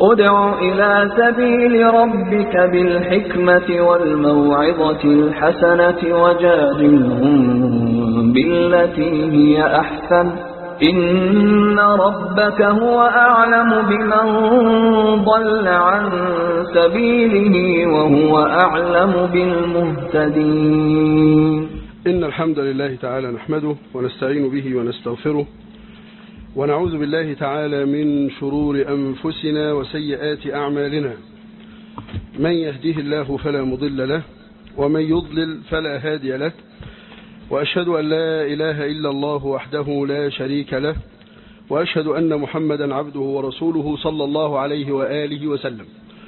ادع إلى سبيل ربك بالحكمة والموعظة الحسنة وجادلهم بالتي هي أحسن إن ربك هو أعلم بمن ضل عن سبيله وهو أعلم بالمهتدين إن الحمد لله تعالى نحمده ونستعين به ونستغفره ونعوذ بالله تعالى من شرور أنفسنا وسيئات أعمالنا من يهديه الله فلا مضل له ومن يضلل فلا هادي له وأشهد أن لا إله إلا الله وحده لا شريك له وأشهد أن محمدا عبده ورسوله صلى الله عليه وآله وسلم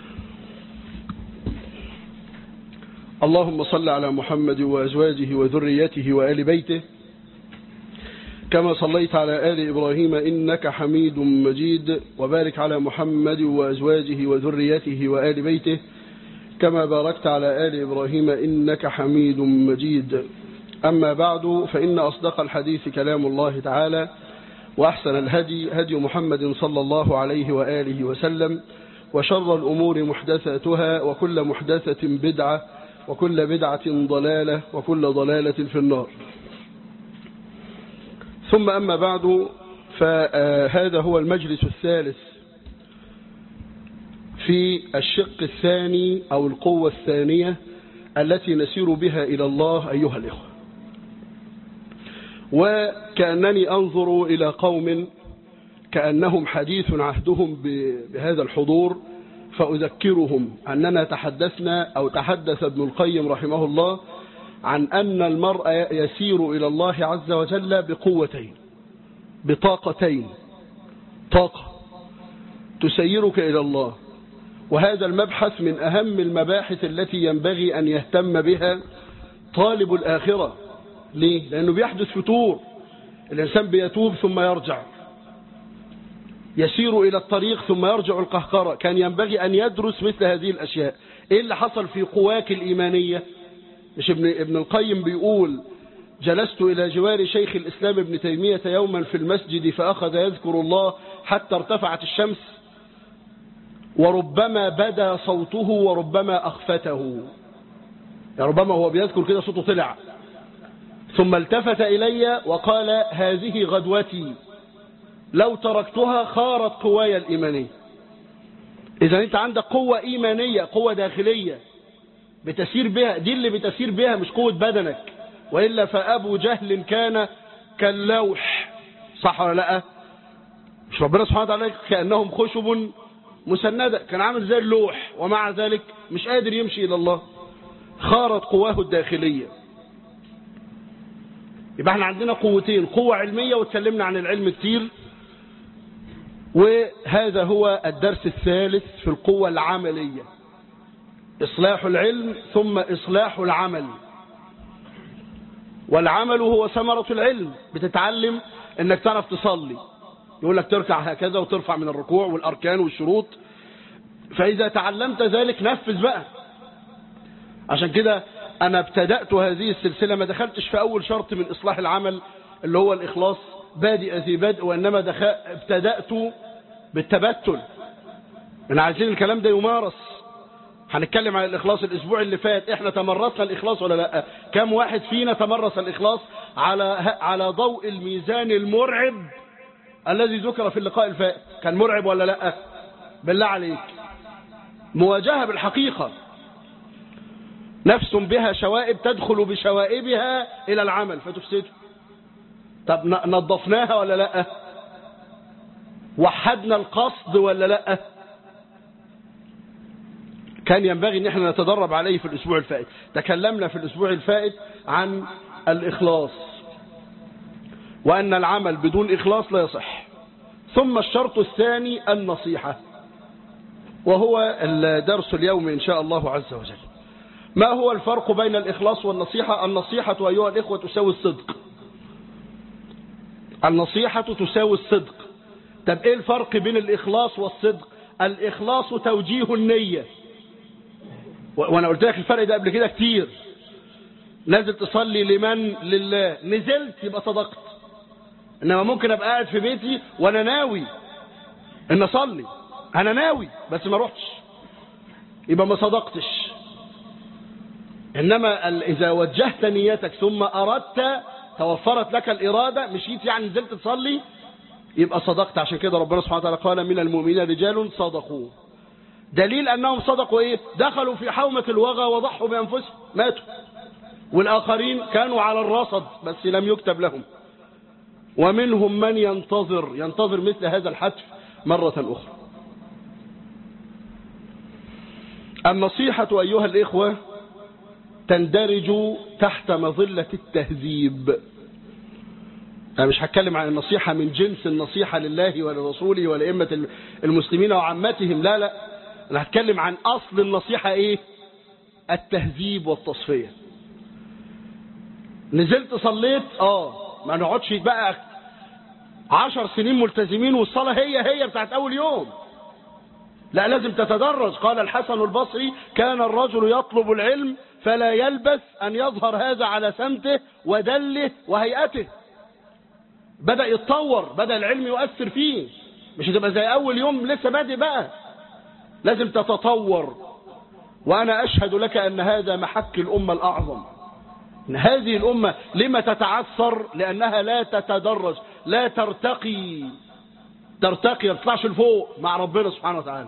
اللهم صل على محمد وأزواجه وذريته وآل بيته كما صليت على آل إبراهيم إنك حميد مجيد وبارك على محمد وأزواجه وذريته وآل بيته كما باركت على آل إبراهيم إنك حميد مجيد أما بعد فإن أصدق الحديث كلام الله تعالى وأحسن الهدي هدي محمد صلى الله عليه وآله وسلم وشر الأمور محدثاتها وكل محدثة بدعة وكل بدعة ضلالة وكل ضلالة في النار ثم أما بعد فهذا هو المجلس الثالث في الشق الثاني أو القوة الثانية التي نسير بها إلى الله أيها الإخوة وكأنني أنظر إلى قوم كأنهم حديث عهدهم بهذا الحضور فأذكرهم أننا تحدثنا أو تحدث ابن القيم رحمه الله عن أن المرء يسير إلى الله عز وجل بقوتين بطاقتين طاقة تسيرك إلى الله وهذا المبحث من أهم المباحث التي ينبغي أن يهتم بها طالب الآخرة ليه؟ لأنه بيحدث فتور الإنسان بيتوب ثم يرجع يسير إلى الطريق ثم يرجع القهقرة كان ينبغي أن يدرس مثل هذه الأشياء إيه اللي حصل في قواك الإيمانية مش ابن, ابن القيم بيقول جلست إلى جوار شيخ الإسلام ابن تيمية يوما في المسجد فأخذ يذكر الله حتى ارتفعت الشمس وربما بدا صوته وربما أخفته يعني ربما هو بيذكر كده صوته طلع ثم التفت إلي وقال هذه غدوتي لو تركتها خارت قواي الإيمانية إذا أنت عندك قوة إيمانية قوة داخلية بتسير بها دي اللي بتسير بها مش قوة بدنك وإلا فأبو جهل كان كاللوح صح ولا لا مش ربنا سبحانه وتعالى كأنهم خشب مسندة كان عامل زي اللوح ومع ذلك مش قادر يمشي إلى الله خارت قواه الداخلية يبقى احنا عندنا قوتين قوة علمية واتكلمنا عن العلم كتير وهذا هو الدرس الثالث في القوة العملية إصلاح العلم ثم إصلاح العمل والعمل هو ثمرة العلم بتتعلم انك تعرف تصلي يقول لك تركع هكذا وترفع من الركوع والأركان والشروط فإذا تعلمت ذلك نفذ بقى عشان كده أنا ابتدأت هذه السلسلة ما دخلتش في أول شرط من إصلاح العمل اللي هو الإخلاص بادئ ذي بدء وإنما دخل ابتدأت بالتبتل من عايزين الكلام ده يمارس هنتكلم عن الإخلاص الأسبوع اللي فات إحنا تمرسنا الإخلاص ولا لا كم واحد فينا تمرس الإخلاص على على ضوء الميزان المرعب الذي ذكر في اللقاء الفات كان مرعب ولا لا بالله عليك مواجهة بالحقيقة نفس بها شوائب تدخل بشوائبها إلى العمل فتفسده طب نظفناها ولا لا وحدنا القصد ولا لا كان ينبغي ان احنا نتدرب عليه في الاسبوع الفائت تكلمنا في الاسبوع الفائت عن الاخلاص وان العمل بدون اخلاص لا يصح ثم الشرط الثاني النصيحة وهو الدرس اليوم ان شاء الله عز وجل ما هو الفرق بين الاخلاص والنصيحة النصيحة ايها الاخوة تساوي الصدق النصيحة تساوي الصدق طب ايه الفرق بين الاخلاص والصدق الاخلاص توجيه النية وانا قلت لك الفرق ده قبل كده كتير نازل تصلي لمن لله نزلت يبقى صدقت انما ممكن ابقى قاعد في بيتي وانا ناوي ان اصلي انا ناوي بس ما رحتش يبقى ما صدقتش انما ال- اذا وجهت نيتك ثم اردت توفرت لك الاراده مشيت يعني نزلت تصلي يبقى صدقت عشان كده ربنا سبحانه وتعالى قال من المؤمنين رجال صدقوا دليل انهم صدقوا ايه دخلوا في حومه الوغى وضحوا بانفسهم ماتوا والاخرين كانوا على الرصد بس لم يكتب لهم ومنهم من ينتظر ينتظر مثل هذا الحتف مرة أخرى النصيحة أيها الإخوة تندرج تحت مظلة التهذيب أنا مش هتكلم عن النصيحة من جنس النصيحة لله ولرسوله ولأئمة المسلمين وعامتهم لا لا أنا هتكلم عن أصل النصيحة إيه التهذيب والتصفية نزلت صليت اه ما نقعدش بقى عشر سنين ملتزمين والصلاة هي هي بتاعت أول يوم لا لازم تتدرج قال الحسن البصري كان الرجل يطلب العلم فلا يلبث أن يظهر هذا على سمته ودله وهيئته بدأ يتطور بدأ العلم يؤثر فيه مش هتبقى زي أول يوم لسه بادئ بقى لازم تتطور وأنا أشهد لك أن هذا محك الأمة الأعظم إن هذه الأمة لما تتعثر لأنها لا تتدرج لا ترتقي ترتقي ما تطلعش لفوق مع ربنا سبحانه وتعالى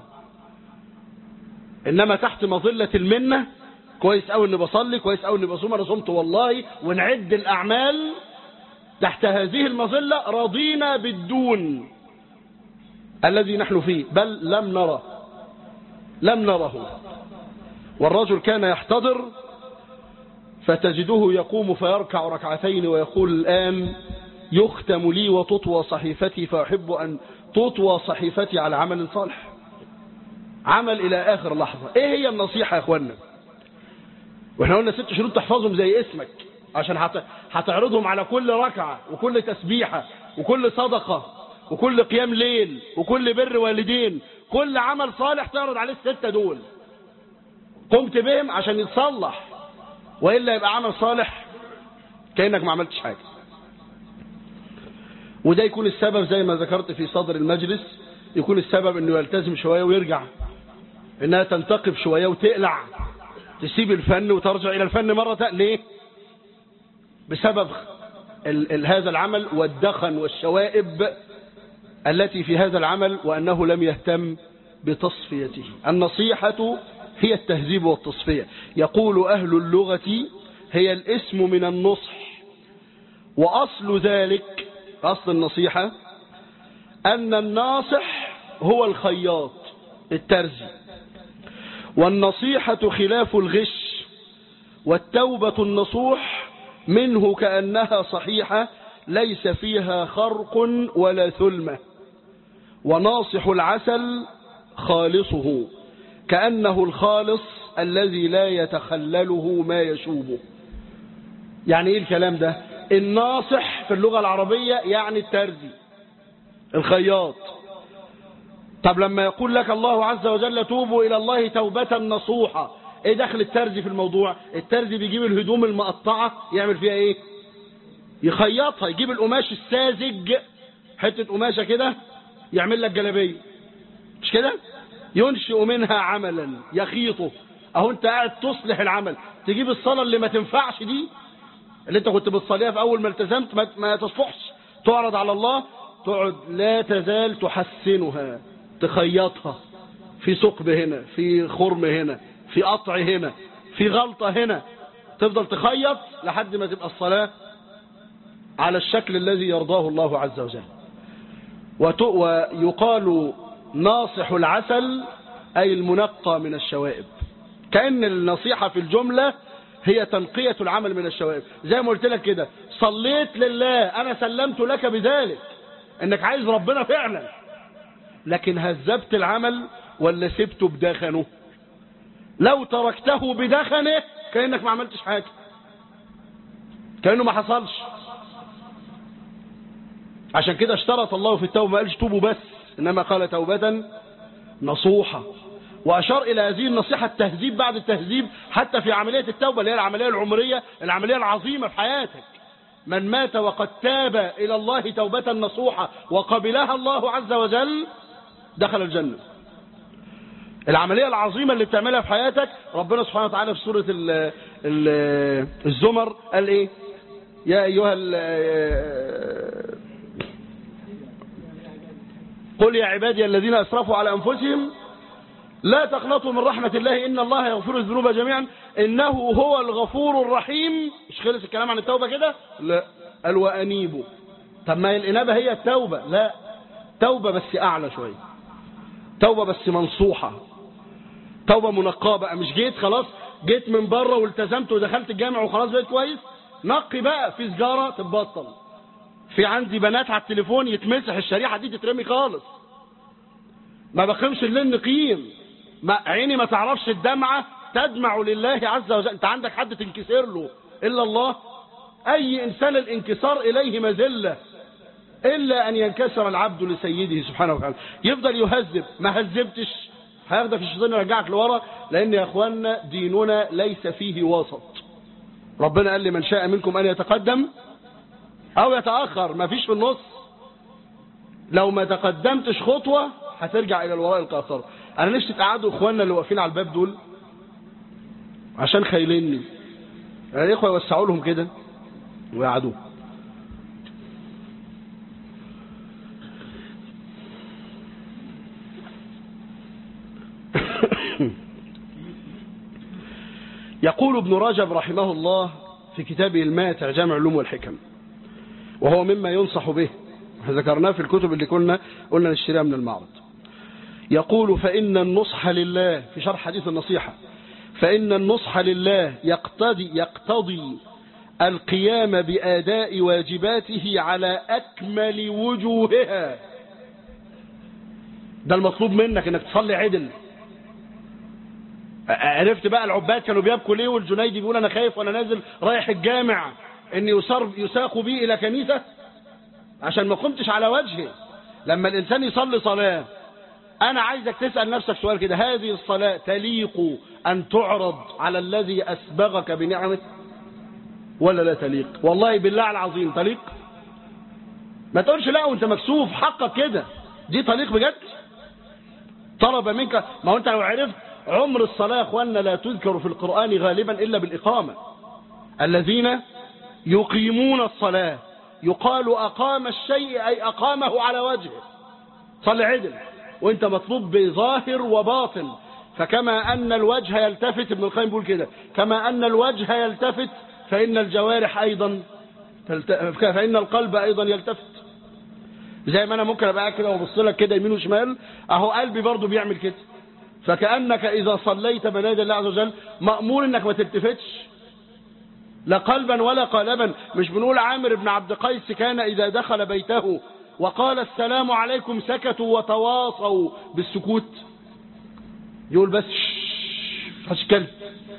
إنما تحت مظلة المنة كويس أوي إني بصلي كويس أوي إني بصوم أنا صمت والله ونعد الأعمال تحت هذه المظلة رضينا بالدون الذي نحن فيه بل لم نره لم نره والرجل كان يحتضر فتجده يقوم فيركع ركعتين ويقول الآن يختم لي وتطوى صحيفتي فأحب أن تطوى صحيفتي على عمل صالح عمل إلى آخر لحظة إيه هي النصيحة يا أخوانا وإحنا قلنا ست شروط تحفظهم زي اسمك عشان هت- هتعرضهم على كل ركعة وكل تسبيحة وكل صدقة وكل قيام ليل وكل بر والدين كل عمل صالح تعرض عليه الستة دول قمت بهم عشان يتصلح وإلا يبقى عمل صالح كأنك ما عملتش حاجة وده يكون السبب زي ما ذكرت في صدر المجلس يكون السبب انه يلتزم شوية ويرجع انها تنتقب شوية وتقلع تسيب الفن وترجع الى الفن مرة تق- ليه بسبب ال ال هذا العمل والدخن والشوائب التي في هذا العمل وأنه لم يهتم بتصفيته النصيحة هي التهذيب والتصفية يقول أهل اللغة هي الاسم من النصح وأصل ذلك أصل النصيحة أن الناصح هو الخياط الترزي والنصيحة خلاف الغش والتوبة النصوح منه كأنها صحيحة ليس فيها خرق ولا ثلمة وناصح العسل خالصه كأنه الخالص الذي لا يتخلله ما يشوبه يعني ايه الكلام ده الناصح في اللغة العربية يعني الترزي الخياط طب لما يقول لك الله عز وجل توبوا إلى الله توبة نصوحة ايه دخل الترزي في الموضوع الترزي بيجيب الهدوم المقطعة يعمل فيها ايه يخيطها يجيب القماش الساذج حتة قماشة كده يعمل لك جلابية مش كده ينشئ منها عملا يخيطه اهو انت قاعد تصلح العمل تجيب الصلاة اللي ما تنفعش دي اللي انت كنت بتصليها في اول ما التزمت ما, ما تصلحش تعرض على الله تقعد لا تزال تحسنها تخيطها في ثقب هنا في خرم هنا في قطع هنا في غلطة هنا تفضل تخيط لحد ما تبقى الصلاة على الشكل الذي يرضاه الله عز وجل وت- ويقال ناصح العسل أي المنقى من الشوائب كأن النصيحة في الجملة هي تنقية العمل من الشوائب زي ما قلت لك كده صليت لله أنا سلمت لك بذلك انك عايز ربنا فعلا لكن هذبت العمل ولا سبته بدخنه لو تركته بدخنه كأنك ما عملتش حاجة كأنه ما حصلش عشان كده اشترط الله في التوبة ما قالش توبوا بس إنما قال توبة نصوحة وأشار إلى هذه النصيحة التهذيب بعد التهذيب حتى في عملية التوبة اللي هي العملية العمرية العملية العظيمة في حياتك من مات وقد تاب إلى الله توبة نصوحة وقبلها الله عز وجل دخل الجنة العملية العظيمة اللي بتعملها في حياتك ربنا سبحانه وتعالى في سورة ال ال الزمر قال ايه يا ايها ال- قل يا عبادي الذين اسرفوا على انفسهم لا تقنطوا من رحمة الله إن الله يغفر الذنوب جميعا إنه هو الغفور الرحيم مش خلص الكلام عن التوبة كده لا قال وأنيبوا طب ما الإنابة هي التوبة لا توبة بس أعلى شوية توبة بس منصوحة توبة منقاة بقى مش جيت خلاص جيت من بره والتزمت ودخلت الجامع وخلاص بقيت كويس نقي بقى في سجارة تتبطل في عندي بنات على التليفون يتمسح الشريحة دي تترمي خالص ما بقيمش الليل نقيم ما عيني ما تعرفش الدمعة تدمع لله عز وجل انت عندك حد تنكسر له إلا الله أي إنسان الانكسار إليه مذلة إلا أن ينكسر العبد لسيده سبحانه وتعالى يفضل يهذب ما هذبتش هياخدك الشيطان يرجعك لورا لأن يا أخوانا ديننا ليس فيه وسط ربنا قال لمن شاء منكم أن يتقدم أو يتأخر ما فيش في النص لو ما تقدمتش خطوة هترجع إلى الوراء القاصرة أنا نفسي تقعدوا إخواننا اللي واقفين على الباب دول عشان خايليني يعني الإخوة يوسعوا لهم كده ويقعدوا يقول ابن رجب رحمه الله في كتابه الماتع جامع العلوم والحكم وهو مما ينصح به ذكرناه في الكتب اللي كنا قلنا نشتريها من المعرض يقول فإن النصح لله في شرح حديث النصيحة فإن النصح لله يقتضي يقتضي القيام بأداء واجباته على أكمل وجوهها ده المطلوب منك انك تصلي عدل عرفت بقى العباد كانوا بيبكوا ليه والجنيدي بيقول انا خايف وانا نازل رايح الجامع ان يسار يساق بي الى كنيسة عشان ما قمتش على وجهه لما الانسان يصلي صلاة انا عايزك تسأل نفسك سؤال كده هذه الصلاة تليق ان تعرض على الذي اسبغك بنعمه ولا لا تليق والله بالله العظيم تليق ما تقولش لا وانت مكسوف حقك كده دي تليق بجد طلب منك ما هو انت لو عرفت عمر الصلاة يا اخواننا لا تذكر في القرآن غالبا إلا بالإقامة الذين يقيمون الصلاة يقال أقام الشيء أي أقامه على وجهه صلي عدل وانت مطلوب بظاهر وباطن فكما أن الوجه يلتفت ابن القيم بيقول كده كما أن الوجه يلتفت فإن الجوارح أيضا تلت... فإن القلب أيضا يلتفت زي ما أنا ممكن أبقى كده وبص لك كده يمين وشمال أهو قلبي برضو بيعمل كده فكأنك إذا صليت بنادي الله عز وجل مأمور إنك ما تلتفتش لا قلبا ولا قالبا مش بنقول عامر بن عبد قيس كان إذا دخل بيته وقال السلام عليكم سكتوا وتواصوا بالسكوت يقول بس هشكل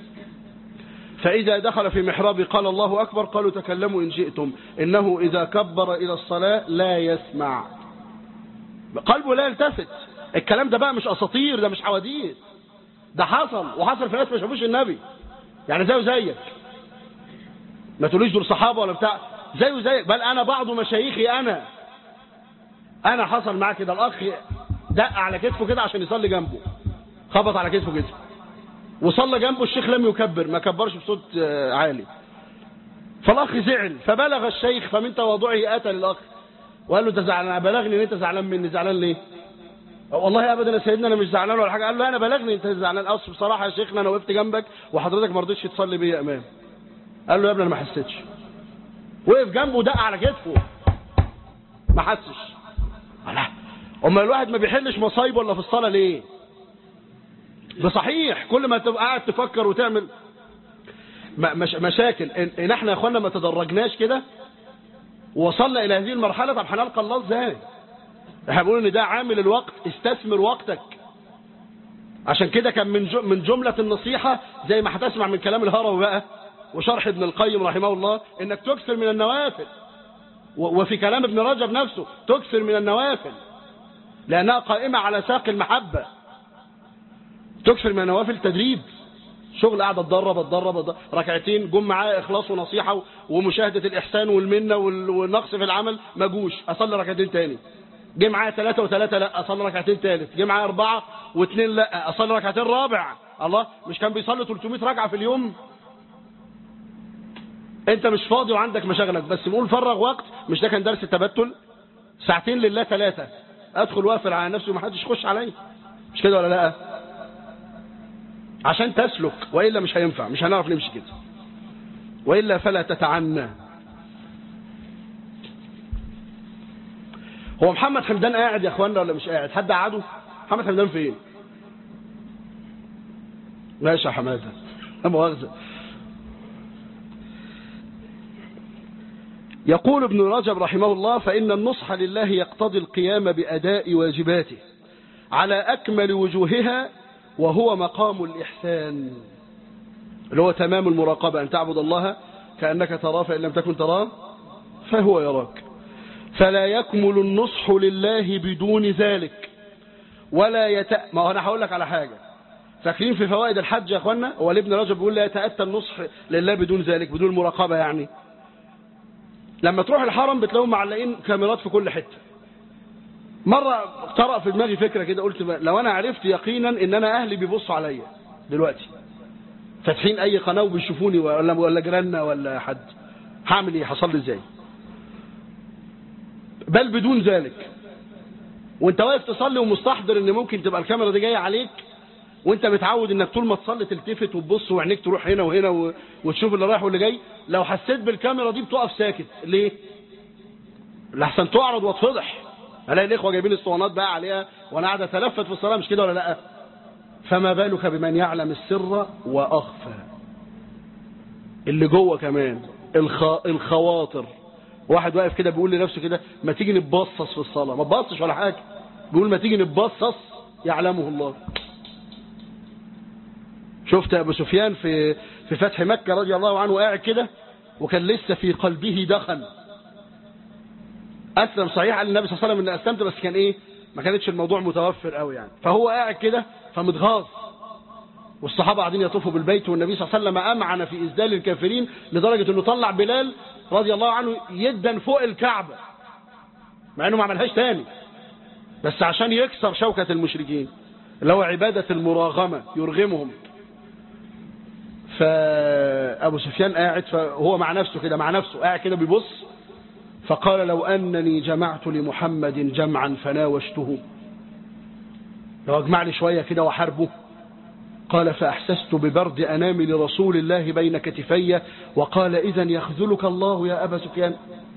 فإذا دخل في محراب قال الله أكبر قالوا تكلموا إن شئتم إنه إذا كبر إلى الصلاة لا يسمع قلبه لا يلتفت الكلام ده بقى مش أساطير ده مش حواديت ده حصل وحصل في ناس ما شافوش النبي يعني زيه زيك ما تقوليش دول صحابة ولا بتاع زيه زيك بل أنا بعض مشايخي أنا أنا حصل معاه كده الأخ دق على كتفه كده عشان يصلي جنبه خبط على كتفه كده وصلى جنبه الشيخ لم يكبر ما كبرش بصوت عالي فالأخ زعل فبلغ الشيخ فمن تواضعه أتى للأخ وقال له انت زعلان بلغني ان انت زعلان مني زعلان ليه والله ابدا يا سيدنا انا مش زعلان ولا حاجه قال له انا بلغني انت زعلان اصل بصراحه يا شيخنا انا وقفت جنبك وحضرتك ما رضيتش تصلي بيا امام قال له يا ابني انا ما حسيتش وقف جنبه ودق على كتفه ما حسش لا امال الواحد ما بيحلش مصايب ولا في الصلاه ليه ده صحيح كل ما تبقى قاعد تفكر وتعمل مش مشاكل ان احنا يا اخوانا ما تدرجناش كده ووصلنا الى هذه المرحله طب هنلقى الله ازاي احنا بنقول ان ده عامل الوقت استثمر وقتك عشان كده كان من من جمله النصيحه زي ما هتسمع من كلام الهروي بقى وشرح ابن القيم رحمه الله انك تكثر من النوافل وفي كلام ابن رجب نفسه تكثر من النوافل لانها قائمه على ساق المحبه تكثر من النوافل تدريب شغل قاعد اتدرب اتدرب ركعتين جم معايا اخلاص ونصيحه ومشاهده الاحسان والمنه والنقص في العمل ما جوش اصلي ركعتين تاني جه معايا ثلاثة وثلاثة لا أصلي ركعتين ثالث جه معايا أربعة واثنين لا أصلي ركعتين رابع الله مش كان بيصلي 300 ركعة في اليوم انت مش فاضي وعندك مشاغلك بس بقول فرغ وقت مش ده كان درس التبتل ساعتين لله ثلاثة ادخل واقفل على نفسي ومحدش يخش عليا مش كده ولا لا عشان تسلك وإلا مش هينفع مش هنعرف نمشي كده وإلا فلا تتعنى هو محمد حمدان قاعد يا اخوانا ولا مش قاعد حد قعده محمد حمدان فين ماشي يا حماده لا مؤاخذه يقول ابن رجب رحمه الله فإن النصح لله يقتضي القيام بأداء واجباته على أكمل وجوهها وهو مقام الإحسان اللي هو تمام المراقبة أن تعبد الله كأنك تراه فإن لم تكن تراه فهو يراك فلا يكمل النصح لله بدون ذلك ولا يت... ما هو أنا هقول لك على حاجة فاكرين في فوائد الحج يا أخوانا هو ابن رجب بيقول لا يتأتى النصح لله بدون ذلك بدون المراقبة يعني لما تروح الحرم بتلاقيهم معلقين كاميرات في كل حتة مرة طرأ في دماغي فكرة كده قلت لو أنا عرفت يقينا إن أنا أهلي بيبصوا عليا دلوقتي فاتحين أي قناة وبيشوفوني ولا ولا جيراننا ولا حد هعمل إيه حصل لي إزاي بل بدون ذلك وانت واقف تصلي ومستحضر ان ممكن تبقى الكاميرا دي جايه عليك وانت متعود انك طول ما تصلي تلتفت وتبص وعينيك تروح هنا وهنا و... وتشوف اللي رايح واللي جاي لو حسيت بالكاميرا دي بتقف ساكت ليه لحسن تعرض وتفضح الاقي الاخوه جايبين اسطوانات بقى عليها وانا قاعد اتلفت في الصلاه مش كده ولا لا فما بالك بمن يعلم السر واخفى اللي جوه كمان الخ... الخواطر واحد واقف كده بيقول لنفسه كده ما تيجي نتبصص في الصلاه ما تبصش ولا حاجه بيقول ما تيجي نتبصص يعلمه الله شفت ابو سفيان في في فتح مكه رضي الله عنه قاعد كده وكان لسه في قلبه دخن اسلم صحيح قال النبي صلى الله عليه وسلم ان اسلمت بس كان ايه ما كانتش الموضوع متوفر قوي يعني فهو قاعد كده فمتغاظ والصحابه قاعدين يطوفوا بالبيت والنبي صلى الله عليه وسلم امعن في اسدال الكافرين لدرجه انه طلع بلال رضي الله عنه يدا فوق الكعبه مع انه ما عملهاش تاني بس عشان يكسر شوكه المشركين اللي هو عباده المراغمه يرغمهم فابو سفيان قاعد فهو مع نفسه كده مع نفسه قاعد كده بيبص فقال لو انني جمعت لمحمد جمعا فناوشته لو اجمع لي شويه كده وحاربه قال فاحسست ببرد انامل رسول الله بين كتفي وقال اذا يخذلك الله يا ابا سفيان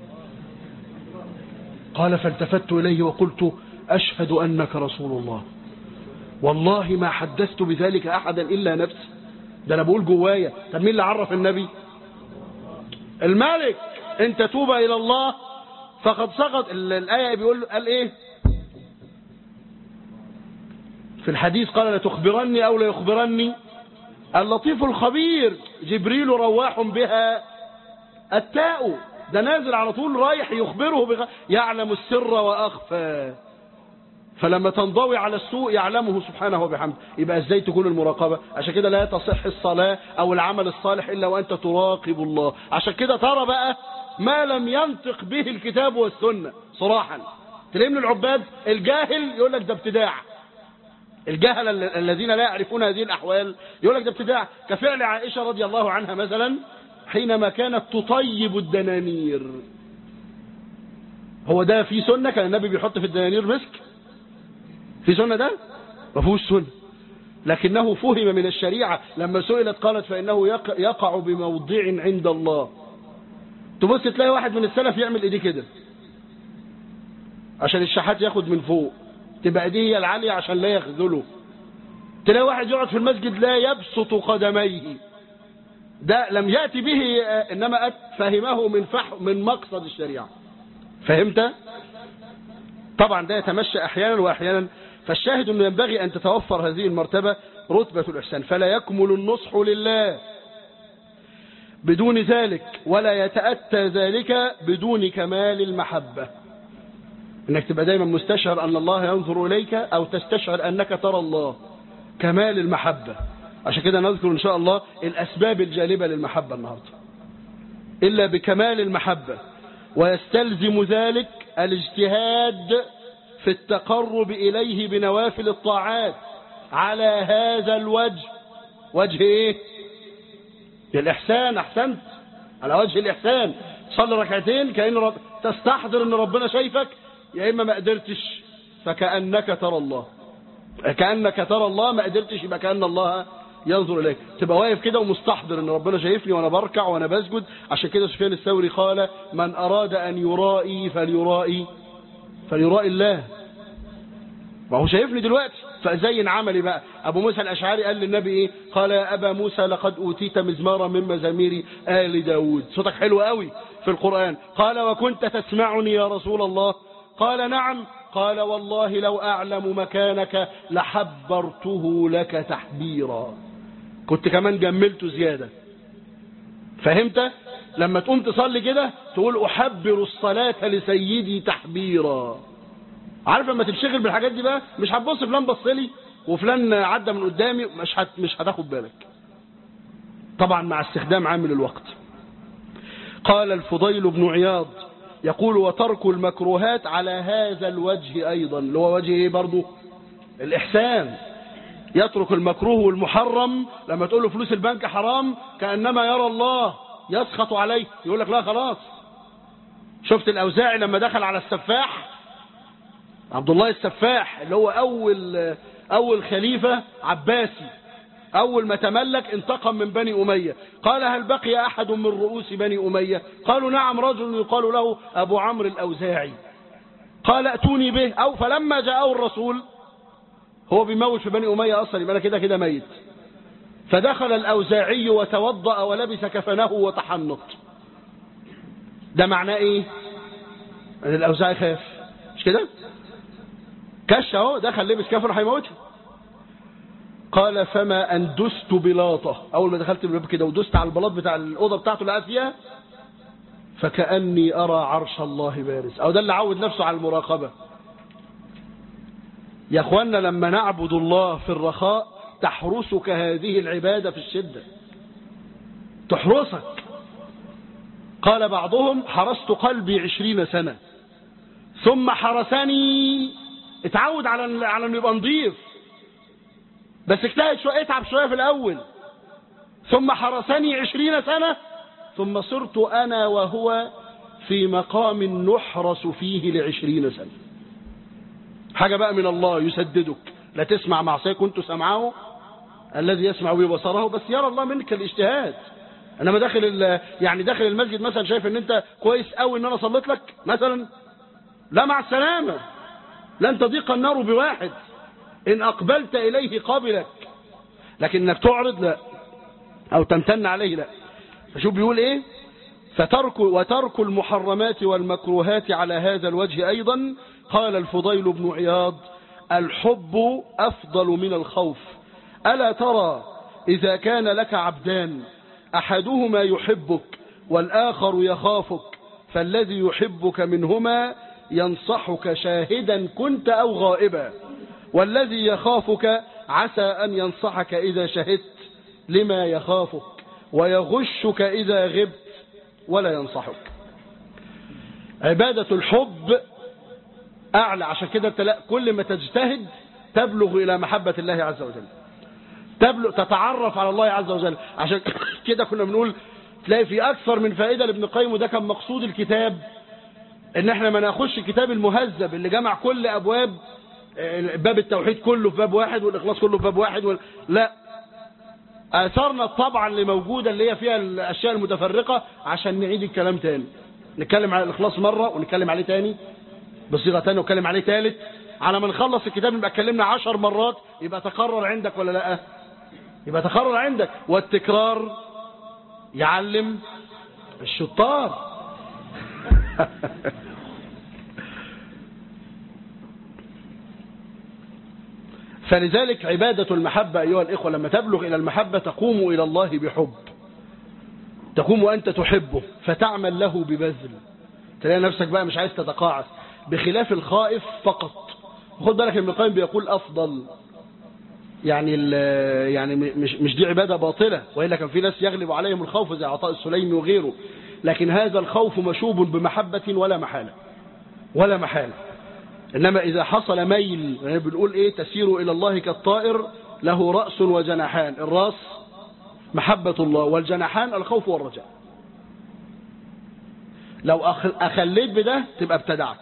قال فالتفت اليه وقلت اشهد انك رسول الله والله ما حدثت بذلك احدا الا نفسي ده انا بقول جوايا طب مين اللي عرف النبي الملك ان تتوب الى الله فقد سقط الايه بيقول قال ايه في الحديث قال لتخبرني او لا يخبرني اللطيف الخبير جبريل رواح بها التاء ده نازل على طول رايح يخبره بغ... يعلم السر واخفى فلما تنضوي على السوء يعلمه سبحانه وبحمده يبقى ازاي تكون المراقبة عشان كده لا تصح الصلاة او العمل الصالح الا وانت تراقب الله عشان كده ترى بقى ما لم ينطق به الكتاب والسنة صراحا تلاقي من العباد الجاهل يقول لك ده ابتداع الجهل الذين لا يعرفون هذه الأحوال يقول لك ده ابتداع كفعل عائشة رضي الله عنها مثلا حينما كانت تطيب الدنانير هو ده في سنة كان النبي بيحط في الدنانير مسك في سنة ده ما فيهوش سنة لكنه فهم من الشريعة لما سئلت قالت فإنه يقع بموضع عند الله تبص تلاقي واحد من السلف يعمل ايديه كده عشان الشحات ياخد من فوق تبقى ايديه هي العالية عشان لا يخذله تلاقي واحد يقعد في المسجد لا يبسط قدميه ده لم يأتي به إنما فهمه من فح من مقصد الشريعة فهمت طبعا ده يتمشى أحيانا وأحيانا فالشاهد أنه ينبغي أن تتوفر هذه المرتبة رتبة الإحسان فلا يكمل النصح لله بدون ذلك ولا يتأتى ذلك بدون كمال المحبة انك تبقى دايما مستشعر ان الله ينظر اليك او تستشعر انك ترى الله كمال المحبة عشان كده نذكر ان شاء الله الاسباب الجالبة للمحبة النهاردة الا بكمال المحبة ويستلزم ذلك الاجتهاد في التقرب إليه بنوافل الطاعات على هذا الوجه وجه ايه الإحسان أحسنت على وجه الإحسان صلي ركعتين كأن رب... تستحضر أن ربنا شايفك يا إما ما قدرتش فكأنك ترى الله كأنك ترى الله ما قدرتش يبقى كأن الله ينظر إليك تبقى واقف كده ومستحضر أن ربنا شايفني وأنا بركع وأنا بسجد عشان كده سفيان الثوري قال من أراد أن يرائي فليرائي فليرائي الله ما هو شايفني دلوقتي فزين عملي بقى أبو موسى الأشعري قال للنبي إيه قال يا أبا موسى لقد أوتيت مزمارا من مزامير آل داود صوتك حلو قوي في القرآن قال وكنت تسمعني يا رسول الله قال نعم قال والله لو أعلم مكانك لحبرته لك تحبيرا كنت كمان جملته زيادة فهمت لما تقوم تصلي كده تقول أحبر الصلاة لسيدي تحبيرا عارف لما تنشغل بالحاجات دي بقى مش هتبص فلان بص لي وفلان عدى من قدامي مش هت مش هتاخد بالك طبعا مع استخدام عامل الوقت قال الفضيل بن عياض يقول وترك المكروهات على هذا الوجه أيضا اللي هو وجه ايه برضه الإحسان يترك المكروه والمحرم لما تقول له فلوس البنك حرام كأنما يرى الله يسخط عليه يقول لك لا خلاص شفت الأوزاعي لما دخل على السفاح عبد الله السفاح اللي هو أول أول خليفة عباسي أول ما تملك انتقم من بني أمية قال هل بقي أحد من رؤوس بني أمية قالوا نعم رجل يقال له أبو عمرو الأوزاعي قال ائتوني به أو فلما جاءه الرسول هو بيموت في بني أمية أصلا يبقى كده كده ميت فدخل الأوزاعي وتوضأ ولبس كفنه وتحنط ده معناه ايه ان الأوزاعي خاف مش كده كش اهو دخل لبس كفنه هيموته قال فما أن دست بلاطة أول ما دخلت الباب كده ودست على البلاط بتاع الأوضة بتاعته اللي قاعد فيها فكأني أرى عرش الله بارز أو ده اللي عود نفسه على المراقبة يا أخوانا لما نعبد الله في الرخاء تحرسك هذه العبادة في الشدة تحرسك قال بعضهم حرست قلبي عشرين سنة ثم حرسني اتعود على على انه يبقى نظيف بس اجتهد شوية اتعب شوية في الأول ثم حرسني عشرين سنة ثم صرت أنا وهو في مقام نحرس فيه لعشرين سنة حاجة بقى من الله يسددك لا تسمع معصية كنت سمعه الذي يسمع ببصره بس يرى الله منك الاجتهاد انما داخل يعني داخل المسجد مثلا شايف ان انت كويس قوي ان انا صليت لك مثلا لا مع السلامة لن تضيق النار بواحد إن أقبلت إليه قابلك لكن انك تعرض لا أو تمتن عليه لا فشوف بيقول إيه فترك وترك المحرمات والمكروهات على هذا الوجه أيضا قال الفضيل بن عياض الحب أفضل من الخوف ألا ترى إذا كان لك عبدان أحدهما يحبك والآخر يخافك فالذي يحبك منهما ينصحك شاهدا كنت أو غائبا والذي يخافك عسى أن ينصحك إذا شهدت لما يخافك ويغشك إذا غبت ولا ينصحك عبادة الحب أعلى عشان كده انت كل ما تجتهد تبلغ إلى محبة الله عز وجل تبلغ تتعرف على الله عز وجل عشان كده كنا بنقول تلاقي في أكثر من فائدة لابن القيم وده كان مقصود الكتاب ان احنا ما ناخدش الكتاب المهذب اللي جمع كل ابواب باب التوحيد كله في باب واحد والاخلاص كله في باب واحد وال... لا اثرنا الطبعه اللي موجوده اللي هي فيها الاشياء المتفرقه عشان نعيد الكلام تاني نتكلم على الاخلاص مره ونتكلم عليه تاني بصيغه تانية ونتكلم عليه تالت على ما نخلص الكتاب نبقى اتكلمنا عشر مرات يبقى تقرر عندك ولا لا يبقى تقرر عندك والتكرار يعلم الشطار فلذلك عبادة المحبة أيها الإخوة لما تبلغ إلى المحبة تقوم إلى الله بحب تقوم وأنت تحبه فتعمل له ببذل تلاقي نفسك بقى مش عايز تتقاعس بخلاف الخائف فقط خد بالك ابن القيم بيقول أفضل يعني يعني مش مش دي عبادة باطلة وإلا كان في ناس يغلب عليهم الخوف زي عطاء السليمي وغيره لكن هذا الخوف مشوب بمحبة ولا محالة ولا محالة إنما إذا حصل ميل يعني بنقول إيه تسير إلى الله كالطائر له رأس وجناحان الرأس محبة الله والجناحان الخوف والرجاء لو أخليت بده تبقى ابتدعت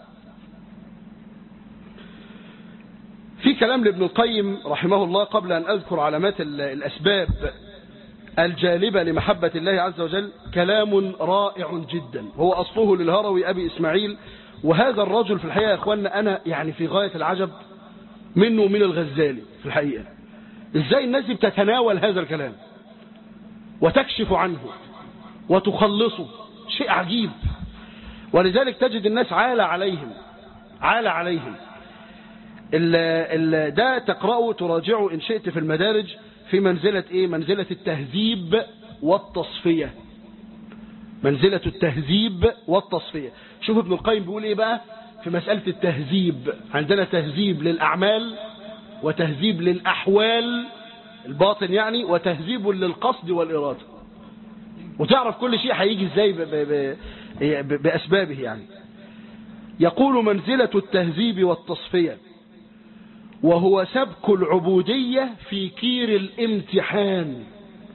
في كلام لابن القيم رحمه الله قبل أن أذكر علامات الأسباب الجالبة لمحبة الله عز وجل كلام رائع جدا هو أصله للهروي أبي إسماعيل وهذا الرجل في الحقيقة يا أخوانا أنا يعني في غاية العجب منه ومن الغزالي في الحقيقة إزاي الناس بتتناول هذا الكلام وتكشف عنه وتخلصه شيء عجيب ولذلك تجد الناس عال عليهم عال عليهم ال ال ده تقرأه تراجعه إن شئت في المدارج في منزلة إيه منزلة التهذيب والتصفية منزلة التهذيب والتصفية شوف ابن القيم بيقول إيه بقى في مسألة التهذيب عندنا تهذيب للأعمال وتهذيب للأحوال الباطن يعني وتهذيب للقصد والإرادة وتعرف كل شيء هيجي ازاي بأسبابه يعني يقول منزلة التهذيب والتصفية وهو سبك العبودية في كير الامتحان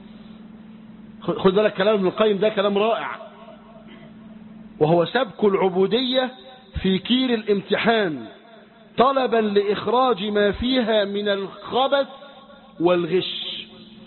خذ بالك كلام ابن القيم ده كلام رائع وهو سبك العبودية في كير الامتحان طلبا لإخراج ما فيها من الخبث والغش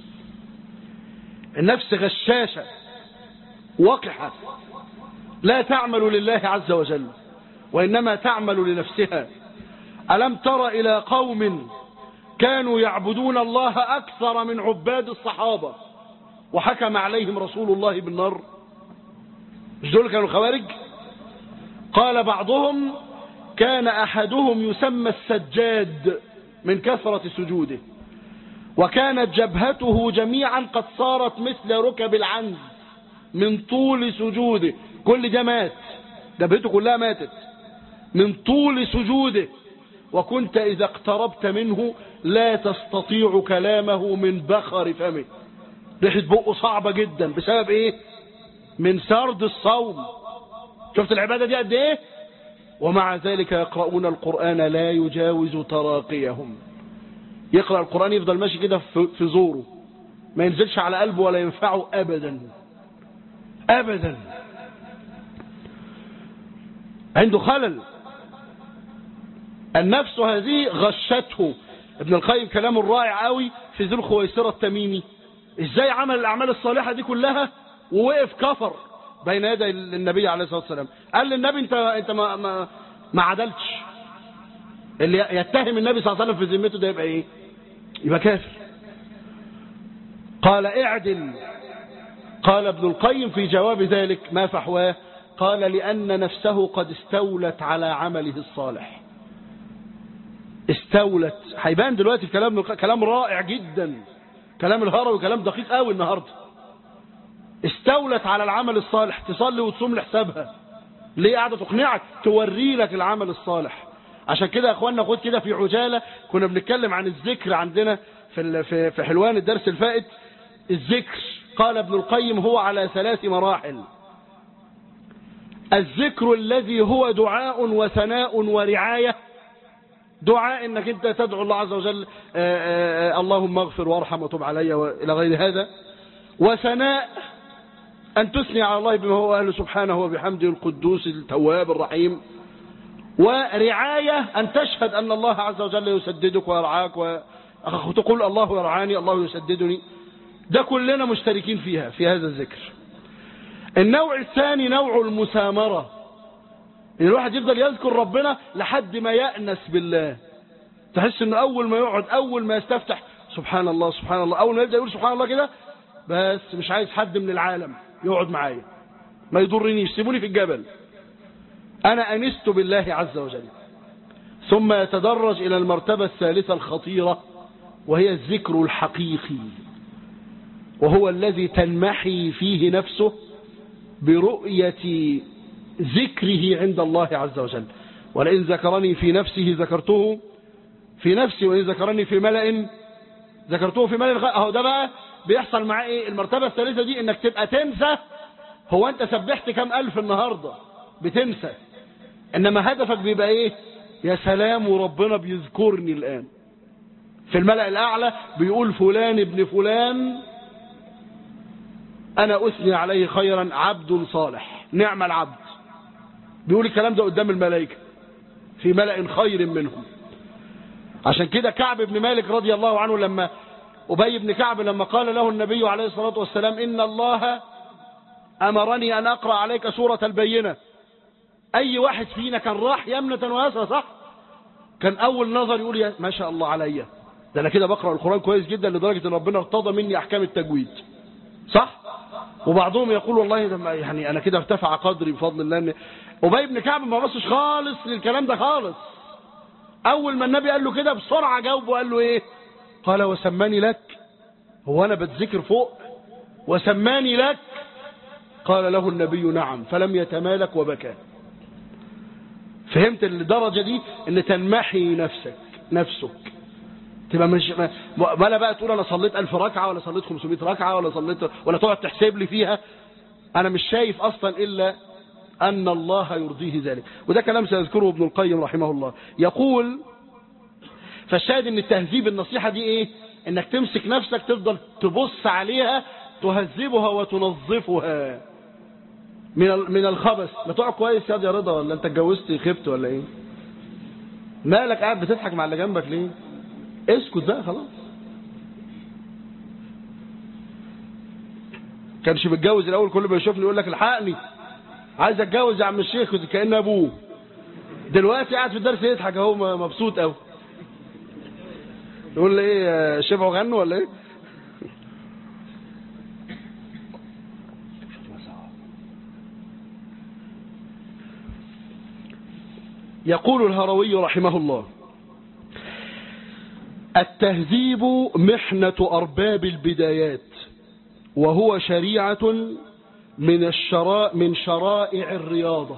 النفس غشاشة وقحة لا تعمل لله عز وجل وإنما تعمل لنفسها ألم تر إلى قوم كانوا يعبدون الله أكثر من عباد الصحابة وحكم عليهم رسول الله بالنار مش دول كانوا خوارج قال بعضهم كان أحدهم يسمى السجاد من كثرة سجوده وكانت جبهته جميعا قد صارت مثل ركب العنز من طول سجوده كل ده مات جبهته كلها ماتت من طول سجوده وكنت إذا اقتربت منه لا تستطيع كلامه من بخر فمه ريحة بقه صعبة جدا بسبب ايه من سرد الصوم شفت العبادة دي قد ايه ومع ذلك يقرؤون القرآن لا يجاوز تراقيهم يقرأ القرآن يفضل ماشي كده في زوره ما ينزلش على قلبه ولا ينفعه أبدا أبدا عنده خلل النفس هذه غشته ابن القيم كلامه الرائع قوي في ذو الخويسرة التميمي ازاي عمل الأعمال الصالحة دي كلها ووقف كفر بين يدي النبي عليه الصلاة والسلام قال للنبي انت, انت ما, ما, ما عدلتش اللي يتهم النبي صلى الله عليه وسلم في ذمته ده يبقى ايه يبقى كافر قال اعدل قال ابن القيم في جواب ذلك ما فحواه قال لأن نفسه قد استولت على عمله الصالح استولت هيبان دلوقتي في كلام كلام رائع جدا كلام الهروي كلام دقيق قوي النهارده استولت على العمل الصالح تصلي وتصوم لحسابها ليه قاعده تقنعك توري لك العمل الصالح عشان كده يا اخوانا خد كده في عجاله كنا بنتكلم عن الذكر عندنا في في في حلوان الدرس الفائت الذكر قال ابن القيم هو على ثلاث مراحل الذكر الذي هو دعاء وثناء ورعايه دعاء انك انت تدعو الله عز وجل آآ آآ اللهم اغفر وارحم وتب علي والى غير هذا وثناء ان تثني على الله بما هو اهله سبحانه وبحمده القدوس التواب الرحيم ورعاية ان تشهد ان الله عز وجل يسددك ويرعاك وتقول الله يرعاني الله يسددني ده كلنا مشتركين فيها في هذا الذكر النوع الثاني نوع المسامرة ان الواحد يفضل يذكر ربنا لحد ما يأنس بالله تحس انه اول ما يقعد اول ما يستفتح سبحان الله سبحان الله اول ما يبدأ يقول سبحان الله كده بس مش عايز حد من العالم يقعد معايا ما يضرنيش سيبوني في الجبل انا انست بالله عز وجل ثم يتدرج الى المرتبة الثالثة الخطيرة وهي الذكر الحقيقي وهو الذي تنمحي فيه نفسه برؤية ذكره عند الله عز وجل ولئن ذكرني في نفسه ذكرته في نفسي وإن ذكرني في ملأ ذكرته في ملأ اهو ده بقى بيحصل معاه ايه المرتبة الثالثة دي انك تبقى تنسى هو انت سبحت كم ألف النهاردة بتنسى انما هدفك بيبقى ايه يا سلام وربنا بيذكرني الآن في الملأ الأعلى بيقول فلان ابن فلان أنا أثني عليه خيرا عبد صالح نعم العبد بيقول الكلام ده قدام الملائكة في ملأ خير منهم عشان كده كعب بن مالك رضي الله عنه لما أبي بن كعب لما قال له النبي عليه الصلاة والسلام إن الله أمرني أن أقرأ عليك سورة البينة أي واحد فينا كان راح يمنة ويسرى صح كان أول نظر يقول يا ما شاء الله عليا ده أنا كده بقرأ القرآن كويس جدا لدرجة أن ربنا ارتضى مني أحكام التجويد صح وبعضهم يقول والله ده ما- يعني أنا كده ارتفع قدري بفضل الله إن أبي بن كعب ما بصش خالص للكلام ده خالص أول ما النبي قال له كده بسرعة جاوبه وقال له إيه قال وسماني لك هو أنا بتذكر فوق وسماني لك قال له النبي نعم فلم يتمالك وبكى فهمت الدرجة دي ان تنمحي نفسك نفسك تبقى مش ما- ولا بقى تقول انا صليت ألف ركعة ولا صليت 500 ركعة ولا صليت ولا تقعد تحسب لي فيها انا مش شايف اصلا الا ان الله يرضيه ذلك وده كلام سيذكره ابن القيم رحمه الله يقول فالشاهد ان التهذيب النصيحة دي ايه انك تمسك نفسك تفضل تبص عليها تهذبها وتنظفها من ال- من الخبث ما تقعد كويس يا دي يا رضا ولا انت اتجوزت خبت ولا ايه مالك قاعد بتضحك مع اللي جنبك ليه اسكت بقى خلاص كانش متجوز الاول كل ما يشوفني يقول لك الحقني عايز اتجوز يا عم الشيخ كان ابوه دلوقتي قاعد في الدرس يضحك اهو م- مبسوط قوي يقول لي ايه شبعوا غنوا ولا ايه يقول الهروي رحمه الله التهذيب محنة أرباب البدايات وهو شريعة من الشراء من شرائع الرياضة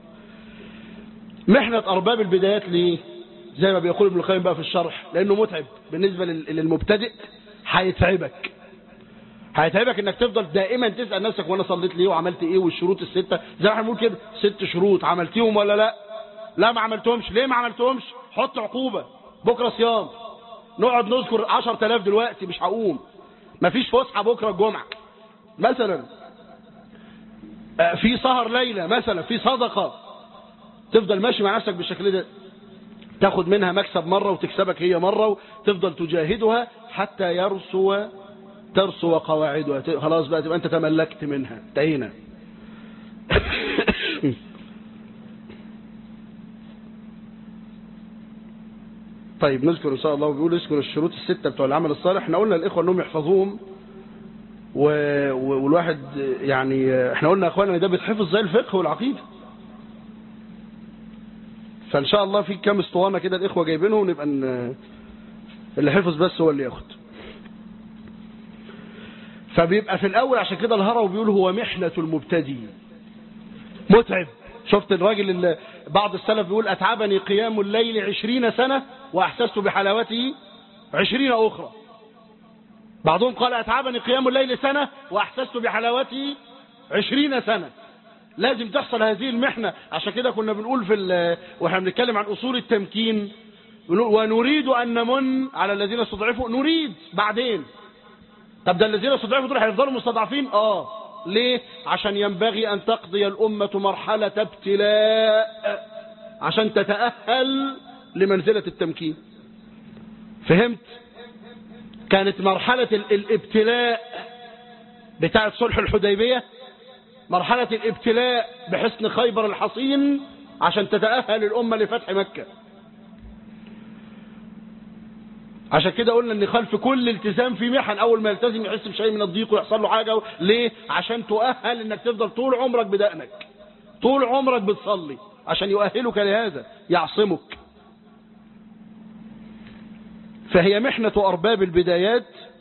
محنة أرباب البدايات ليه زي ما بيقول ابن القيم بقى في الشرح لأنه متعب بالنسبة لل- للمبتدئ هيتعبك هيتعبك انك تفضل دائما تسأل نفسك وانا صليت ليه وعملت ايه والشروط الستة زي ما احنا بنقول كده ست شروط عملتيهم ولا لا لا ما عملتهمش ليه ما عملتهمش حط عقوبة بكرة صيام نقعد نذكر 10000 دلوقتي مش هقوم مفيش فسحة بكرة الجمعة مثلا آه، في سهر ليلة مثلا في صدقة تفضل ماشي مع نفسك بالشكل ده تاخد منها مكسب مرة وتكسبك هي مرة وتفضل تجاهدها حتى يرسو ترسو قواعدها ت- خلاص بقى تبقى انت تملكت منها انتهينا طيب نذكر ان شاء الله بيقول اذكر الشروط الستة بتوع العمل الصالح احنا قلنا الاخوة انهم يحفظوهم و... و- والواحد يعني احنا قلنا يا اخوانا ان ده بيتحفظ زي الفقه والعقيده فان شاء الله في كام اسطوانه كده الاخوه جايبينهم نبقى ن... اللي حفظ بس هو اللي ياخد فبيبقى في الاول عشان كده الهروي بيقول هو محنه المبتدئ متعب شفت الراجل اللي بعض السلف بيقول اتعبني قيام الليل عشرين سنه واحسست بحلاوته عشرين اخرى بعضهم قال أتعبني قيام الليل سنة وأحسست بحلاوته عشرين سنة لازم تحصل هذه المحنة عشان كده كنا بنقول في ال- واحنا بنتكلم عن أصول التمكين بنقول ونريد أن نمن على الذين استضعفوا نريد بعدين طب ده الذين استضعفوا دول هيفضلوا مستضعفين اه ليه عشان ينبغي أن تقضي الأمة مرحلة ابتلاء عشان تتأهل لمنزلة التمكين فهمت كانت مرحلة ال- الابتلاء بتاعة صلح الحديبية مرحلة الابتلاء بحسن خيبر الحصين عشان تتأهل الأمة لفتح مكة عشان كده قلنا ان خلف كل التزام في محن اول ما يلتزم يحس بشيء من الضيق ويحصل له حاجه ليه عشان تؤهل انك تفضل طول عمرك بدقنك طول عمرك بتصلي عشان يؤهلك لهذا يعصمك فهي محنة أرباب البدايات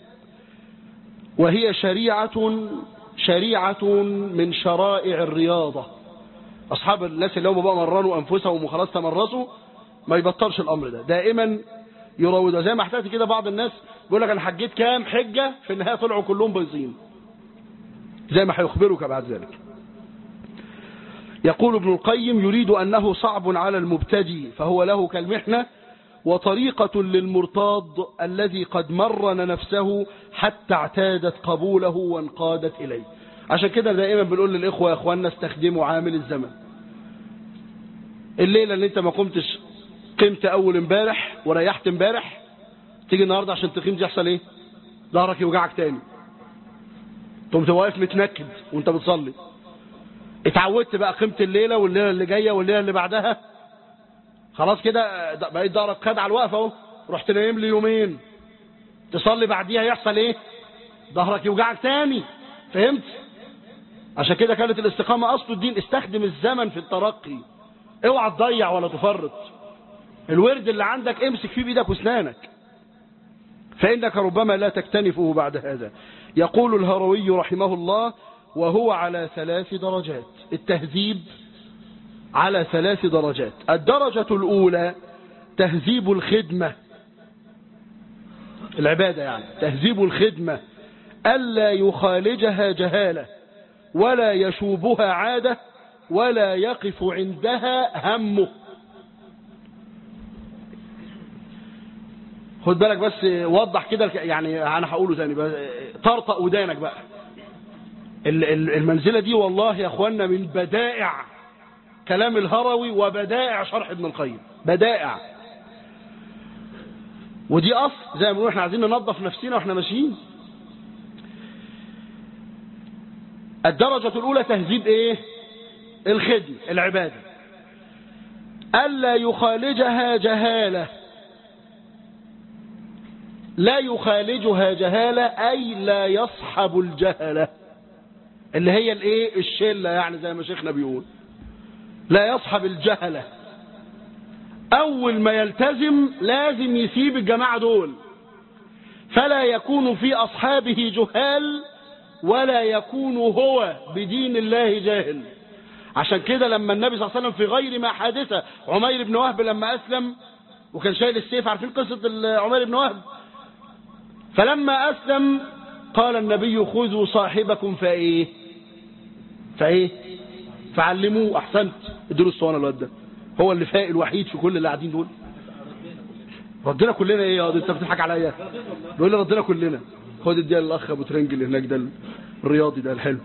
وهي شريعة شريعة من شرائع الرياضة أصحاب الناس اللي هم بقى مرنوا أنفسهم وخلاص تمرسوا ما يبطلش الأمر ده دائما يراودوا زي ما احتاج كده بعض الناس بيقول لك أنا حجيت كام حجة في النهاية طلعوا كلهم بايظين زي ما هيخبرك بعد ذلك يقول ابن القيم يريد أنه صعب على المبتدي فهو له كالمحنة وطريقة للمرتاض الذي قد مرن نفسه حتى اعتادت قبوله وانقادت إليه عشان كده دائما بنقول للإخوة يا أخواننا استخدموا عامل الزمن الليلة اللي انت ما قمتش قمت أول امبارح وريحت امبارح تيجي النهاردة عشان تقيم دي يحصل ايه ظهرك يوجعك تاني تقوم تبقى واقف متنكد وانت بتصلي اتعودت بقى قيمة الليلة والليلة اللي جاية والليلة اللي بعدها خلاص كده بقيت ظهرك خد على الوقفة اهو رحت نايم لي يومين تصلي بعديها يحصل ايه ظهرك يوجعك تاني فهمت عشان كده كانت الاستقامة اصل الدين استخدم الزمن في الترقي اوعى تضيع ولا تفرط الورد اللي عندك امسك فيه بايدك واسنانك فإنك ربما لا تكتنفه بعد هذا يقول الهروي رحمه الله وهو على ثلاث درجات التهذيب على ثلاث درجات الدرجة الأولى تهذيب الخدمة العبادة يعني تهذيب الخدمة ألا يخالجها جهالة ولا يشوبها عادة ولا يقف عندها همه خد بالك بس وضح كده يعني انا هقوله تاني بس طرطق ودانك بقى المنزله دي والله يا اخوانا من بدائع كلام الهروي وبدائع شرح ابن القيم بدائع ودي اصل زي ما بنقول احنا عايزين ننظف نفسنا واحنا ماشيين الدرجة الأولى تهذيب إيه الخدمة العبادة ألا يخالجها جهالة لا يخالجها جهالة أي لا يصحب الجهلة اللي هي الايه الشلة يعني زي ما شيخنا بيقول لا يصحب الجهلة أول ما يلتزم لازم يسيب الجماعة دول فلا يكون في أصحابه جهال ولا يكون هو بدين الله جاهل عشان كده لما النبي صلى الله عليه وسلم في غير ما حادثة عمير بن وهب لما أسلم وكان شايل السيف عارفين قصة عمير بن وهب فلما أسلم قال النبي خذوا صاحبكم فإيه فإيه فعلموه أحسنت ادوا الصوانة الواد ده هو اللي فاق الوحيد في كل اللي قاعدين دول ردنا كلنا ايه يا انت بتضحك عليا بيقول لي ردنا كلنا خد اديها للاخ ابو ترنج اللي هناك ده الرياضي ده الحلو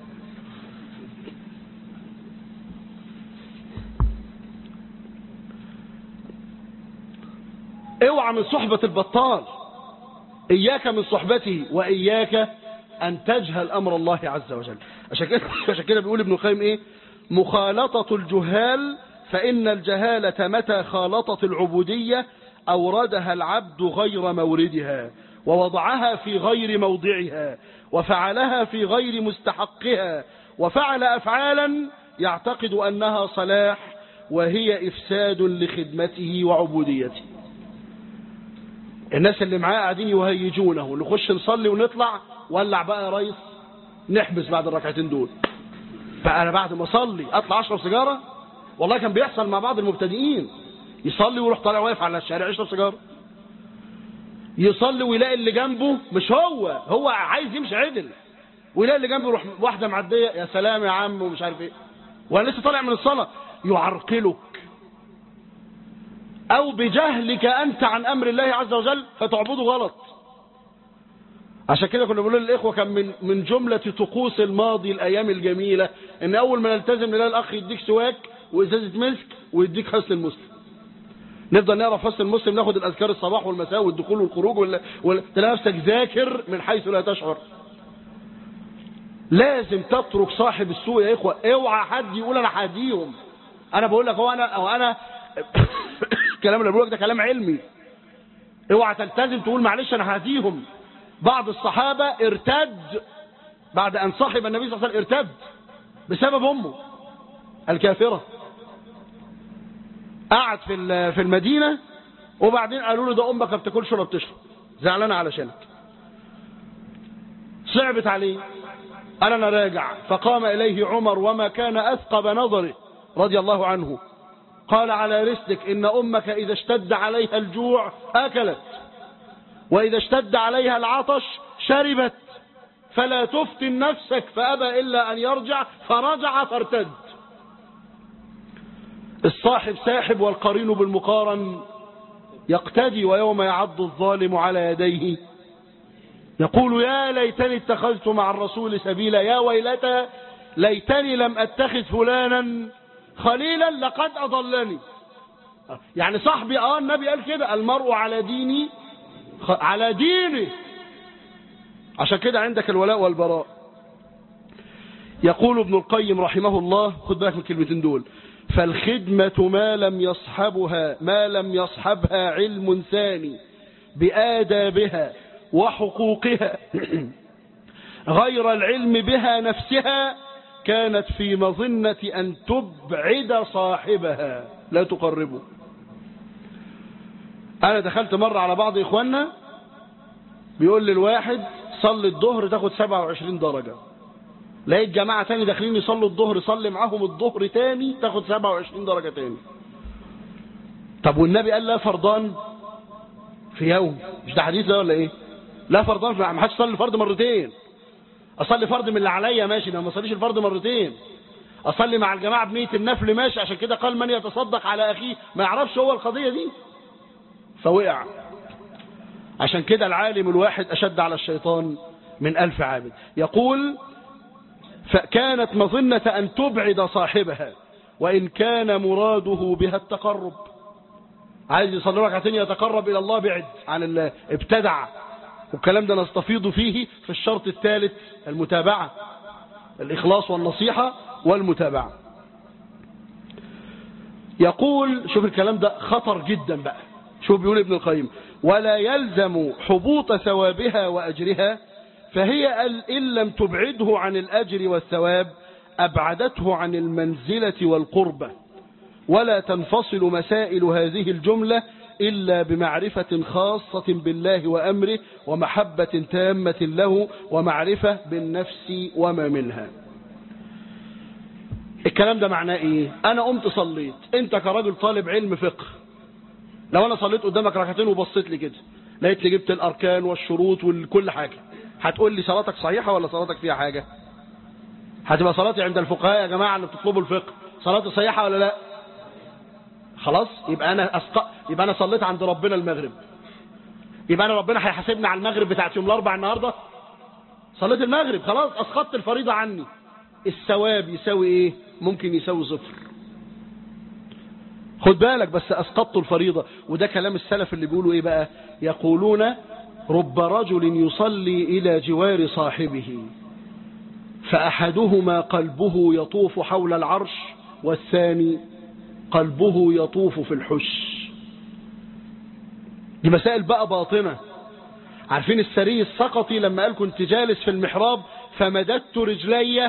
اوعى من صحبة البطال إياك من صحبته وإياك أن تجهل أمر الله عز وجل عشان كده عشان كده بيقول ابن القيم إيه مخالطة الجهال فإن الجهالة متى خالطت العبودية أوردها العبد غير موردها ووضعها في غير موضعها وفعلها في غير مستحقها وفعل أفعالا يعتقد أنها صلاح وهي إفساد لخدمته وعبوديته الناس اللي معاه قاعدين يهيجونه نخش نصلي ونطلع ولع بقى يا ريس نحبس بعد الركعتين دول فأنا بعد ما أصلي أطلع أشرب سيجارة والله كان بيحصل مع بعض المبتدئين يصلي ويروح طالع واقف على الشارع يشرب سيجارة يصلي ويلاقي اللي جنبه مش هو هو عايز يمشي عدل ويلاقي اللي جنبه يروح واحدة معدية يا سلام يا عم ومش عارف ايه وانا لسه طالع من الصلاة يعرقلك او بجهلك انت عن امر الله عز وجل فتعبده غلط عشان كده كنا بنقول للاخوه كان من من جمله طقوس الماضي الايام الجميله ان اول ما نلتزم نلاقي الاخ يديك سواك وازازه مسك ويديك حسن المسلم نفضل نقرا في حسن المسلم ناخد الاذكار الصباح والمساء والدخول والخروج ولا, ولا تلاقي نفسك ذاكر من حيث لا تشعر لازم تترك صاحب السوء يا اخوه اوعى حد يقول انا هديهم انا بقول لك هو انا او انا الكلام اللي بقول لك ده كلام علمي اوعى تلتزم تقول معلش انا هديهم بعض الصحابه ارتد بعد ان صاحب النبي صلى الله عليه وسلم ارتد بسبب امه الكافره قعد في في المدينه وبعدين قالوا له ده امك ما بتاكلش ولا بتشرب زعلانه علشانك صعبت عليه قال انا راجع فقام اليه عمر وما كان اثقب نظره رضي الله عنه قال على رسلك إن أمك إذا اشتد عليها الجوع أكلت وإذا اشتد عليها العطش شربت فلا تفتن نفسك فأبى إلا أن يرجع فرجع فارتد الصاحب ساحب والقرين بالمقارن يقتدي ويوم يعض الظالم على يديه يقول يا ليتني اتخذت مع الرسول سبيلا يا ويلتى ليتني لم اتخذ فلانا خليلا لقد اضلني يعني صاحبي اه النبي قال كده المرء على ديني على دينه عشان كده عندك الولاء والبراء يقول ابن القيم رحمه الله خد بالك من الكلمتين دول فالخدمة ما لم يصحبها ما لم يصحبها علم ثاني بآدابها وحقوقها غير العلم بها نفسها كانت في مظنة أن تبعد صاحبها لا تقربه أنا دخلت مرة على بعض إخواننا بيقول لي الواحد صلي الظهر تاخد 27 درجة لقيت جماعة تاني داخلين يصلوا الظهر صلي معاهم الظهر تاني تاخد 27 درجة تاني طب والنبي قال لا فرضان في يوم مش ده حديث ده ولا ايه لا فرضان ما حدش يصلي الفرض مرتين اصلي فرض من اللي عليا ماشي ده ما اصليش الفرض مرتين اصلي مع الجماعه بنيه النفل ماشي عشان كده قال من يتصدق على اخيه ما يعرفش هو القضيه دي فوقع عشان كده العالم الواحد اشد على الشيطان من ألف عابد يقول فكانت مظنة أن تبعد صاحبها وإن كان مراده بها التقرب عايز يصلي ركعتين يتقرب إلى الله بعد عن الله ابتدع والكلام ده نستفيض فيه في الشرط الثالث المتابعة الإخلاص والنصيحة والمتابعة يقول شوف الكلام ده خطر جدا بقى شوف بيقول ابن القيم ولا يلزم حبوط ثوابها وأجرها فهي إن لم تبعده عن الأجر والثواب أبعدته عن المنزلة والقربة ولا تنفصل مسائل هذه الجملة إلا بمعرفة خاصة بالله وأمره ومحبة تامة له ومعرفة بالنفس وما منها الكلام ده معناه ايه انا قمت صليت انت كراجل طالب علم فقه لو انا صليت قدامك ركعتين وبصيت لي كده لقيت لي جبت الاركان والشروط وكل حاجه هتقول لي صلاتك صحيحه ولا صلاتك فيها حاجه هتبقى صلاتي عند الفقهاء يا جماعه اللي بتطلبوا الفقه صلاتي صحيحه ولا لا خلاص يبقى انا أسق... يبقى انا صليت عند ربنا المغرب يبقى انا ربنا هيحاسبني على المغرب بتاعت يوم الاربع النهارده صليت المغرب خلاص اسقطت الفريضه عني الثواب يساوي ايه ممكن يساوي صفر خد بالك بس اسقطت الفريضه وده كلام السلف اللي بيقولوا ايه بقى يقولون رب رجل يصلي الى جوار صاحبه فاحدهما قلبه يطوف حول العرش والثاني قلبه يطوف في الحش دي مسائل بقى باطنة عارفين السري السقطي لما قال كنت جالس في المحراب فمددت رجلي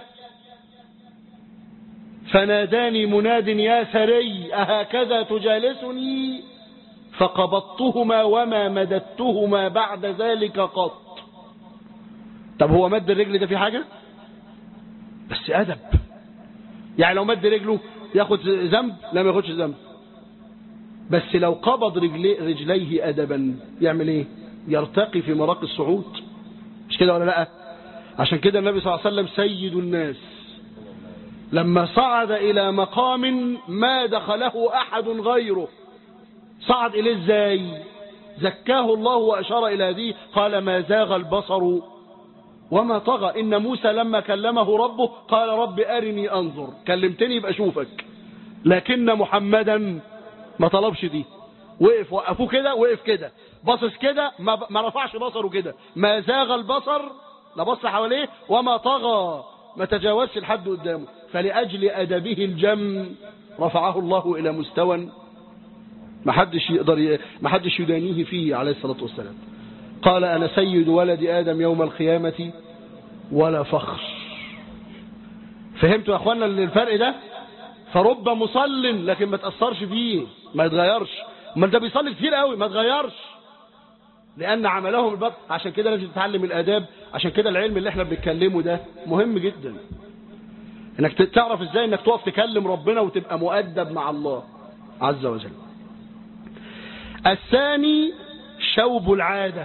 فناداني مناد يا سري أهكذا تجالسني فقبضتهما وما مددتهما بعد ذلك قط طب هو مد الرجل ده في حاجة بس أدب يعني لو مد رجله ياخد ذنب لا ما ياخدش ذنب بس لو قبض رجلي رجليه أدبا يعمل ايه يرتقي في مراقي الصعود مش كده ولا لا عشان كده النبي صلى الله عليه وسلم سيد الناس لما صعد إلى مقام ما دخله أحد غيره صعد إليه ازاي زكاه الله وأشار إلى هذه قال ما زاغ البصر وما طغى إن موسى لما كلمه ربه قال رب أرني أنظر كلمتني يبقى أشوفك لكن محمدا ما طلبش دي وقف وقفوه كده وقف كده باصص كده ما, ما رفعش بصره كده ما زاغ البصر لا بص حواليه وما طغى ما تجاوزش لحد قدامه فلأجل أدبه الجم رفعه الله إلى مستوى ما حدش يقدر ما حدش يدانيه فيه عليه الصلاة والسلام قال أنا سيد ولد آدم يوم القيامة ولا فخر فهمتوا يا أخوانا الفرق ده فرب مصل لكن ما تأثرش فيه ما يتغيرش ما ده بيصلي كتير قوي ما يتغيرش لأن عملهم البطن عشان كده لازم تتعلم الآداب عشان كده العلم اللي احنا بنتكلمه ده مهم جدا انك تعرف ازاي انك تقف تكلم ربنا وتبقى مؤدب مع الله عز وجل الثاني شوب العادة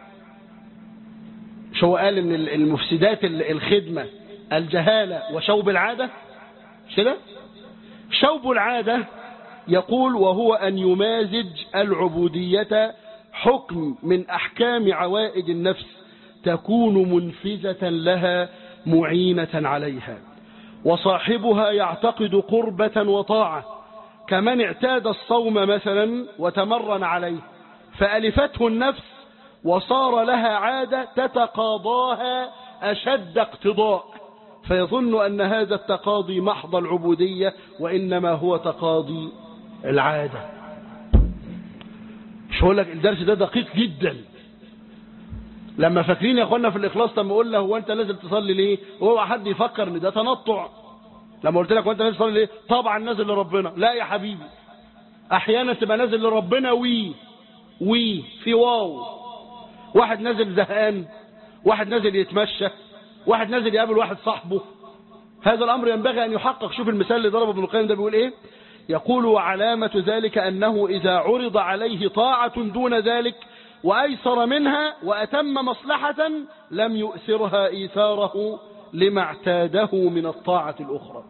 شو قال ان المفسدات الخدمة الجهالة وشوب العادة مش كده شوب العادة يقول وهو أن يمازج العبودية حكم من أحكام عوائد النفس تكون منفذة لها معينة عليها وصاحبها يعتقد قربة وطاعة كمن اعتاد الصوم مثلا وتمرن عليه فألفته النفس وصار لها عادة تتقاضاها أشد اقتضاء فيظن أن هذا التقاضي محض العبودية وإنما هو تقاضي العادة مش هقول لك الدرس ده دقيق جدا لما فاكرين يا اخوانا في الاخلاص لما قلنا هو انت لازم تصلي ليه وهو حد يفكر ان ده تنطع لما قلت لك وانت لازم تصلي ليه طبعا نازل لربنا لا يا حبيبي احيانا تبقى نازل لربنا وي وي في واو واحد نازل زهقان واحد نازل يتمشى واحد نازل يقابل واحد صاحبه هذا الامر ينبغي ان يحقق شوف المثال اللي ضربه ابن القيم ده بيقول ايه يقول وعلامة ذلك أنه إذا عرض عليه طاعة دون ذلك وأيسر منها وأتم مصلحة لم يؤثرها إيثاره لما اعتاده من الطاعة الأخرى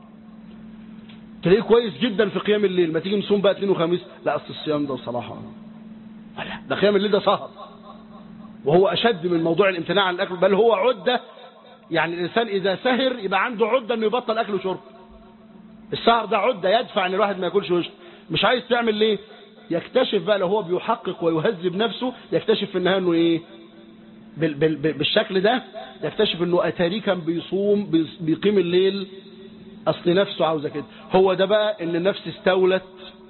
تلاقيه كويس جدا في قيام الليل ما تيجي نصوم بقى اثنين وخميس لا أصل الصيام ده صراحة ده قيام الليل ده سهر وهو أشد من موضوع الامتناع عن الأكل بل هو عدة يعني الإنسان إذا سهر يبقى عنده عدة أنه يبطل أكل وشرب السهر ده عدة يدفع أن الواحد ما ياكلش ويشرب مش عايز تعمل ليه يكتشف بقى لو هو بيحقق ويهذب نفسه يكتشف في النهاية أنه إيه بال بال بالشكل ده يكتشف أنه أتاري كان بيصوم بيقيم الليل أصل نفسه عاوزة كده هو ده بقى أن النفس استولت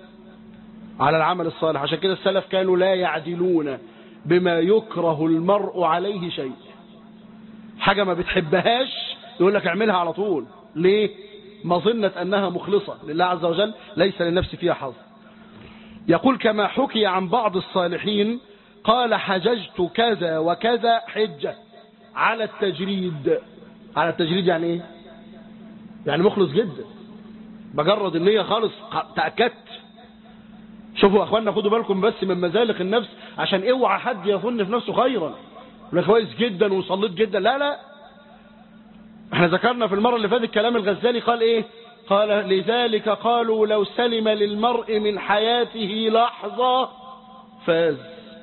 على العمل الصالح عشان كده السلف كانوا لا يعدلون بما يكره المرء عليه شيء حاجة ما بتحبهاش يقول لك اعملها على طول ليه مظنة أنها مخلصة لله عز وجل ليس للنفس فيها حظ يقول كما حكي عن بعض الصالحين قال حججت كذا وكذا حجة على التجريد على التجريد يعني ايه يعني مخلص جدا بجرد النية خالص تأكدت شوفوا اخواننا خدوا بالكم بس من مزالق النفس عشان اوعى حد يظن في نفسه خيرا يقول كويس جدا وصليت جدا لا لا احنا ذكرنا في المرة اللي فاتت كلام الغزالي قال ايه قال لذلك قالوا لو سلم للمرء من حياته لحظة فاز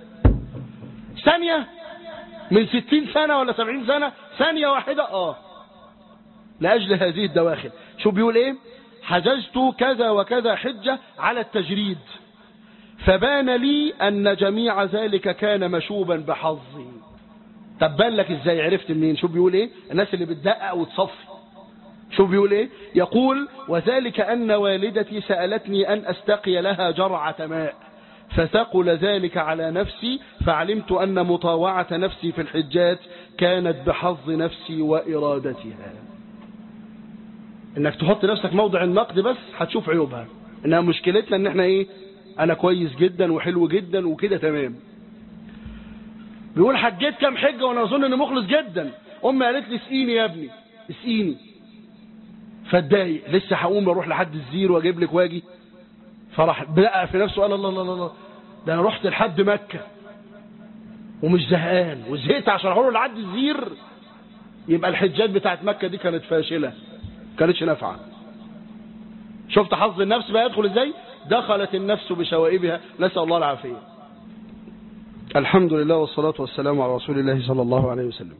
ثانية من ستين سنة ولا سبعين سنة ثانية واحدة اه لأجل هذه الدواخل شو بيقول ايه حججت كذا وكذا حجة على التجريد فبان لي أن جميع ذلك كان مشوبا بحظي طب بان لك ازاي عرفت منين شو بيقول ايه الناس اللي بتدقق وتصفي شو بيقول ايه يقول وذلك أن والدتي سألتني أن أستقي لها جرعة ماء فثقل ذلك على نفسي فعلمت أن مطاوعة نفسي في الحجات كانت بحظ نفسي وإرادتها انك تحط نفسك موضع النقد بس هتشوف عيوبها انها مشكلتنا ان احنا ايه انا كويس جدا وحلو جدا وكده تمام بيقول حجيت كام حجة وانا اظن اني مخلص جدا امي قالت لي اسقيني يا ابني اسقيني فاتضايق لسه هقوم اروح لحد الزير واجيب لك واجي فراح بقى في نفسه قال الله الله الله ده انا رحت لحد مكة ومش زهقان وزهقت عشان اروح لحد الزير يبقى الحجات بتاعت مكة دي كانت فاشلة كانتش نافعة شفت حظ النفس بقى يدخل ازاي دخلت النفس بشوائبها نسأل الله العافية الحمد لله والصلاة والسلام على رسول الله صلى الله عليه وسلم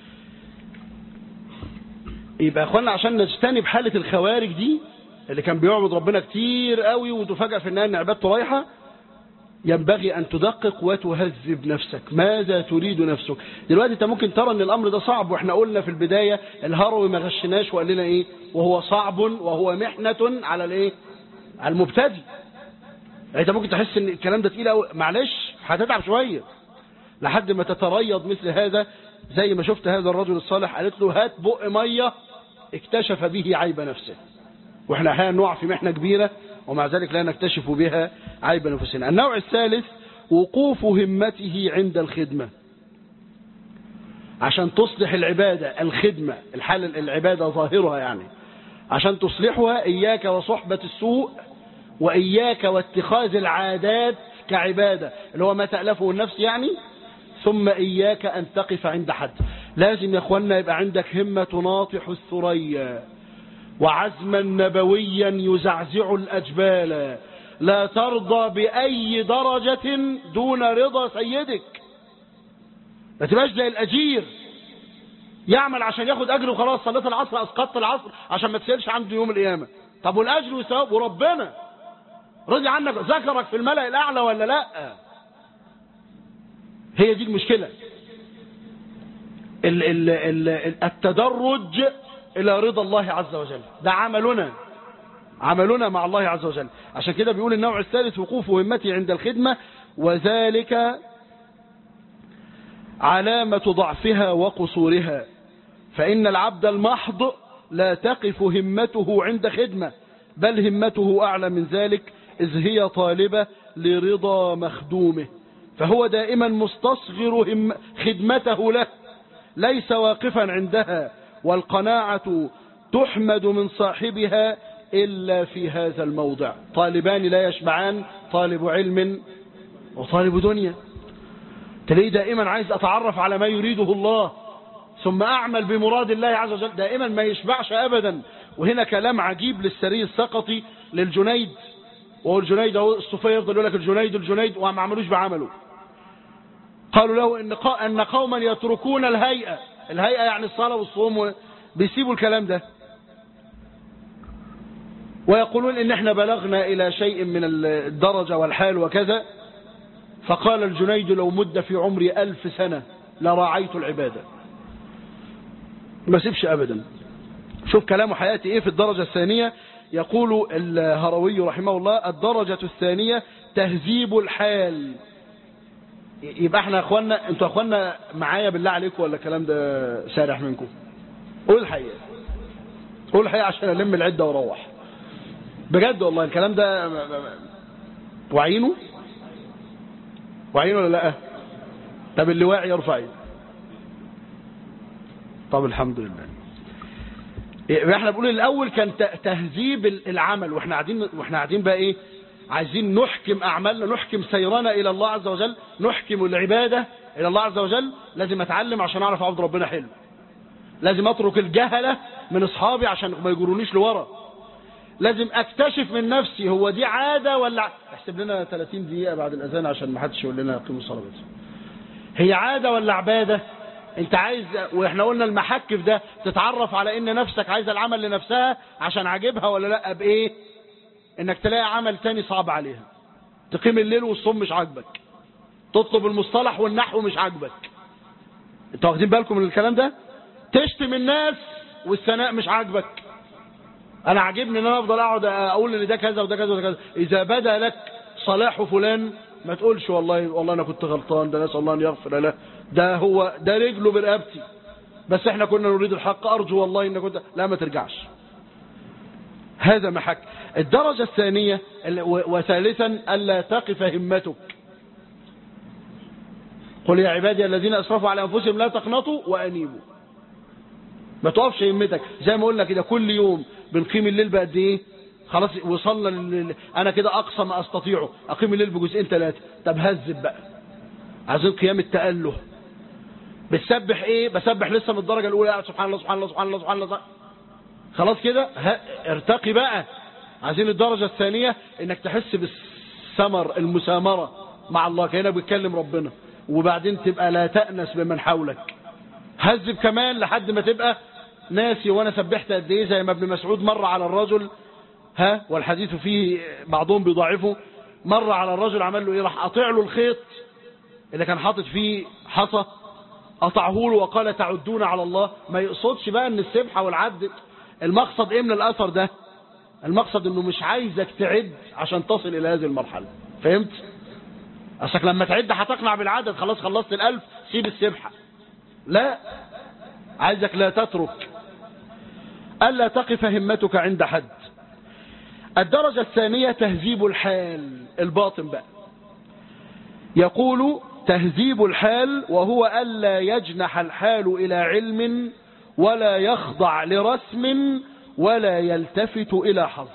يبقى اخوانا عشان نجتنب حالة الخوارج دي اللي كان بيعبد ربنا كتير قوي وتفاجأ في النهاية ان عبادته رايحة ينبغي أن تدقق وتهذب نفسك ماذا تريد نفسك دلوقتي انت ممكن ترى ان الأمر ده صعب واحنا قلنا في البداية الهروي ما غشناش وقال لنا ايه وهو صعب وهو محنة على الايه على المبتدئ انت ممكن تحس ان الكلام ده تقيل قوي معلش هتتعب شوية لحد ما تتريض مثل هذا زي ما شفت هذا الرجل الصالح قالت له هات بق مية اكتشف به عيب نفسه واحنا احيانا نقع في محنة كبيرة ومع ذلك لا نكتشف بها عيب نفسنا النوع الثالث وقوف همته عند الخدمة عشان تصلح العبادة الخدمة الحال العبادة ظاهرها يعني عشان تصلحها إياك وصحبة السوء وإياك واتخاذ العادات كعبادة اللي هو ما تألفه النفس يعني ثم إياك أن تقف عند حد لازم يا أخوانا يبقى عندك همة تناطح الثريا وعزما نبويا يزعزع الأجبال لا ترضى بأي درجة دون رضا سيدك ما تبقاش زي الأجير يعمل عشان ياخد أجر وخلاص صليت العصر أسقطت العصر عشان ما تسألش عنده يوم القيامة طب والأجر والثواب وربنا رضي عنك ذكرك في الملأ الأعلى ولا لا هي دي المشكلة ال ال ال التدرج إلى رضا الله عز وجل ده عملنا عملنا مع الله عز وجل عشان كده بيقول النوع الثالث وقوف همتي عند الخدمة وذلك علامة ضعفها وقصورها فإن العبد المحض لا تقف همته عند خدمة بل همته أعلى من ذلك إذ هي طالبة لرضا مخدومه فهو دائما مستصغر هم خدمته له ليس واقفا عندها والقناعة تحمد من صاحبها إلا في هذا الموضع طالبان لا يشبعان طالب علم وطالب دنيا تلاقيه دائما عايز أتعرف على ما يريده الله ثم أعمل بمراد الله عز وجل دائما ما يشبعش أبدا وهنا كلام عجيب للسري السقطي للجنيد وهو الجنيد اهو الصوفيه يفضل يقول لك الجنيد الجنيد وما عملوش بعمله قالوا له ان ان قوما يتركون الهيئه الهيئه يعني الصلاه والصوم بيسيبوا الكلام ده ويقولون ان احنا بلغنا الى شيء من الدرجه والحال وكذا فقال الجنيد لو مد في عمري ألف سنة لراعيت العبادة ما سيبش أبدا شوف كلامه حياتي إيه في الدرجة الثانية يقول الهروي رحمه الله الدرجة الثانية تهذيب الحال يبقى احنا اخوانا انتوا اخوانا معايا بالله عليكم ولا الكلام ده سارح منكم قول الحقيقة قول الحقيقة عشان الم العدة واروح بجد والله الكلام ده وعينه وعينه ولا لا طب اللي واعي يرفع ايده طب الحمد لله احنا بنقول الاول كان تهذيب العمل واحنا قاعدين واحنا قاعدين بقى ايه عايزين نحكم اعمالنا نحكم سيرنا الى الله عز وجل نحكم العباده الى الله عز وجل لازم اتعلم عشان اعرف اعبد ربنا حلو لازم اترك الجهله من اصحابي عشان ما يجرونيش لورا لازم اكتشف من نفسي هو دي عاده ولا احسب لنا 30 دقيقه بعد الاذان عشان ما حدش يقول لنا قيموا الصلاه بس هي عاده ولا عباده انت عايز واحنا قلنا المحك في ده تتعرف على ان نفسك عايزه العمل لنفسها عشان عاجبها ولا لا بايه انك تلاقي عمل تاني صعب عليها تقيم الليل والصوم مش عاجبك تطلب المصطلح والنحو مش عاجبك انتوا واخدين بالكم من الكلام ده تشتم الناس والثناء مش عاجبك انا عاجبني ان انا افضل اقعد اقول ان ده كذا وده كذا وده كذا اذا بدا لك صلاح فلان ما تقولش والله والله انا كنت غلطان ده نسال الله ان يغفر له ده هو ده رجله برقبتي بس احنا كنا نريد الحق ارجو والله ان كنت لا ما ترجعش هذا محك الدرجة الثانية وثالثا ألا تقف همتك قل يا عبادي الذين أسرفوا على أنفسهم لا تقنطوا وأنيبوا ما تقفش همتك زي ما قلنا كده كل يوم بنقيم الليل بقد ايه خلاص وصلنا لل... انا كده اقصى ما استطيعه اقيم الليل بجزئين ثلاثه طب هذب بقى عايزين قيام التأله بتسبح ايه بسبح لسه من الدرجه الاولى قاعد سبحان الله سبحان الله سبحان الله سبحان الله خلاص كده ه... ارتقي بقى عايزين الدرجه الثانيه انك تحس بالثمر المسامره مع الله كانك بتكلم ربنا وبعدين تبقى لا تأنس بمن حولك هذب كمان لحد ما تبقى ناسي وانا سبحت قد ايه زي ما ابن مسعود مر على الرجل ها والحديث فيه بعضهم بيضاعفه مر على الرجل عمل له ايه راح قاطع له الخيط اللي كان حاطط فيه حصى قطعه له وقال تعدون على الله ما يقصدش بقى ان السبحه والعد المقصد ايه من الاثر ده المقصد انه مش عايزك تعد عشان تصل الى هذه المرحله فهمت اصلك لما تعد هتقنع بالعدد خلاص خلصت الالف سيب السبحه لا عايزك لا تترك ألا تقف همتك عند حد الدرجة الثانية تهذيب الحال الباطن بقى يقول تهذيب الحال وهو ألا يجنح الحال إلى علم ولا يخضع لرسم ولا يلتفت إلى حظ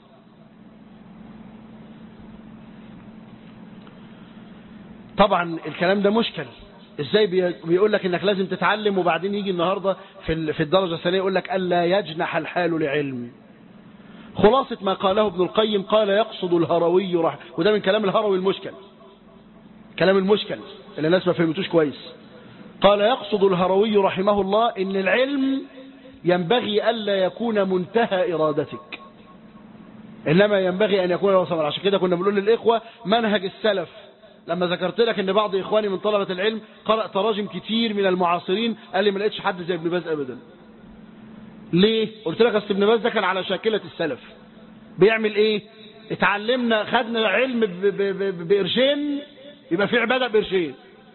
طبعا الكلام ده مشكل ازاي بيقول لك انك لازم تتعلم وبعدين يجي النهاردة في في الدرجة الثانية يقول لك ألا يجنح الحال لعلم خلاصة ما قاله ابن القيم قال يقصد الهروي رح وده من كلام الهروي المشكل كلام المشكل اللي الناس ما فهمتوش كويس قال يقصد الهروي رحمه الله ان العلم ينبغي ألا يكون منتهى إرادتك إنما ينبغي أن يكون له ثمر عشان كده كنا بنقول للإخوة منهج السلف لما ذكرت لك ان بعض إخواني من طلبة العلم قرأ تراجم كتير من المعاصرين قال لي ما لقيتش حد زي ابن باز أبدا ليه قلت لك اصل ابن باز ده كان على شاكلة السلف بيعمل ايه اتعلمنا خدنا علم ب- ب- ب- بقرشين يبقى في عبادة بقرشين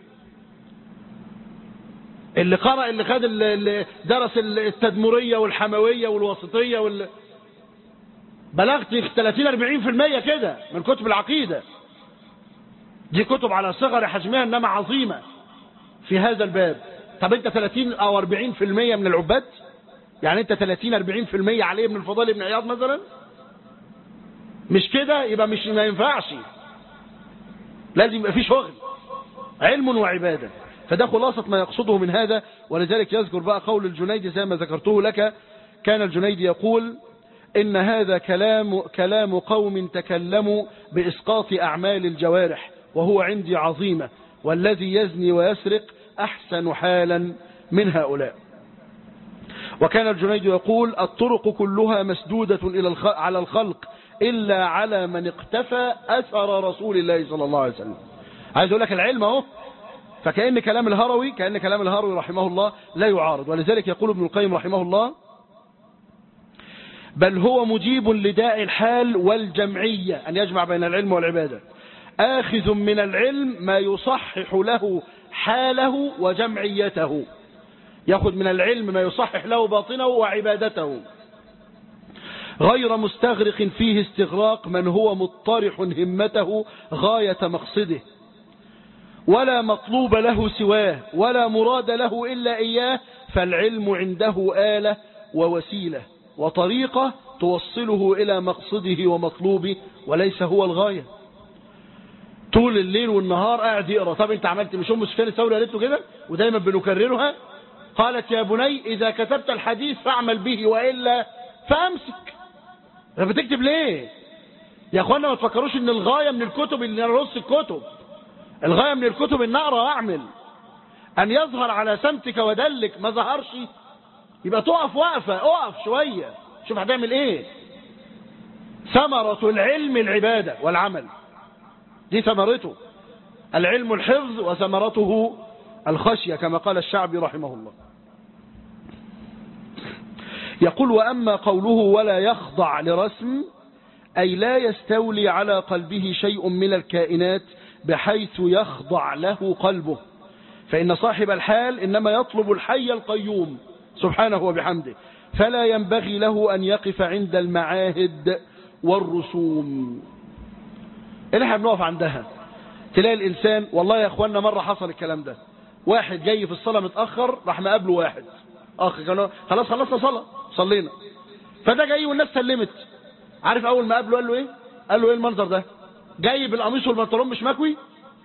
اللي قرأ اللي خد اللي- اللي درس التدمرية والحموية والوسطية وال بلغت 30 40% كده من كتب العقيدة دي كتب على صغر حجمها انما عظيمة في هذا الباب طب انت 30 او 40% من العباد يعني انت 30 40% علي ابن الفضال ابن عياض مثلا مش كده يبقى مش ما ينفعش لازم يبقى في شغل علم وعبادة فده خلاصة ما يقصده من هذا ولذلك يذكر بقى قول الجنيد زي ما ذكرته لك كان الجنيد يقول إن هذا كلام, كلام قوم تكلموا بإسقاط أعمال الجوارح وهو عندي عظيمة والذي يزني ويسرق أحسن حالا من هؤلاء وكان الجنيد يقول الطرق كلها مسدودة إلى الخ... على الخلق إلا على من اقتفى أثر رسول الله صلى الله عليه وسلم عايز أقول لك العلم اهو فكأن كلام الهروي كأن كلام الهروي رحمه الله لا يعارض ولذلك يقول ابن القيم رحمه الله بل هو مجيب لداء الحال والجمعية أن يجمع بين العلم والعبادة آخذ من العلم ما يصحح له حاله وجمعيته يأخذ من العلم ما يصحح له باطنه وعبادته غير مستغرق فيه استغراق من هو مطرح همته غاية مقصده ولا مطلوب له سواه ولا مراد له إلا إياه فالعلم عنده آلة ووسيلة وطريقة توصله إلى مقصده ومطلوبه وليس هو الغاية طول الليل والنهار قاعد يقرا طب انت عملت مش ام سفيان الثوري قالت له كده ودايما بنكررها قالت يا بني اذا كتبت الحديث فاعمل به والا فامسك طب بتكتب ليه يا اخوانا ما تفكروش ان الغايه من الكتب ان نرص الكتب الغايه من الكتب ان اقرا واعمل ان يظهر على سمتك ودلك ما ظهرش يبقى تقف وقفه اقف شويه شوف هتعمل ايه ثمره العلم العباده والعمل دي ثمرته العلم الحفظ وثمرته الخشية كما قال الشعبي رحمه الله يقول وأما قوله ولا يخضع لرسم أي لا يستولي على قلبه شيء من الكائنات بحيث يخضع له قلبه فإن صاحب الحال إنما يطلب الحي القيوم سبحانه وبحمده فلا ينبغي له أن يقف عند المعاهد والرسوم اللي احنا بنقف عندها تلاقي الإنسان والله يا أخوانا مرة حصل الكلام ده واحد جاي في الصلاة متأخر راح مقابله واحد أخ كانوا خلاص خلصنا صلاة صلينا فده جاي والناس سلمت عارف أول ما قابله قال له إيه قال له إيه المنظر ده جاي بالقميص والبنطلون مش مكوي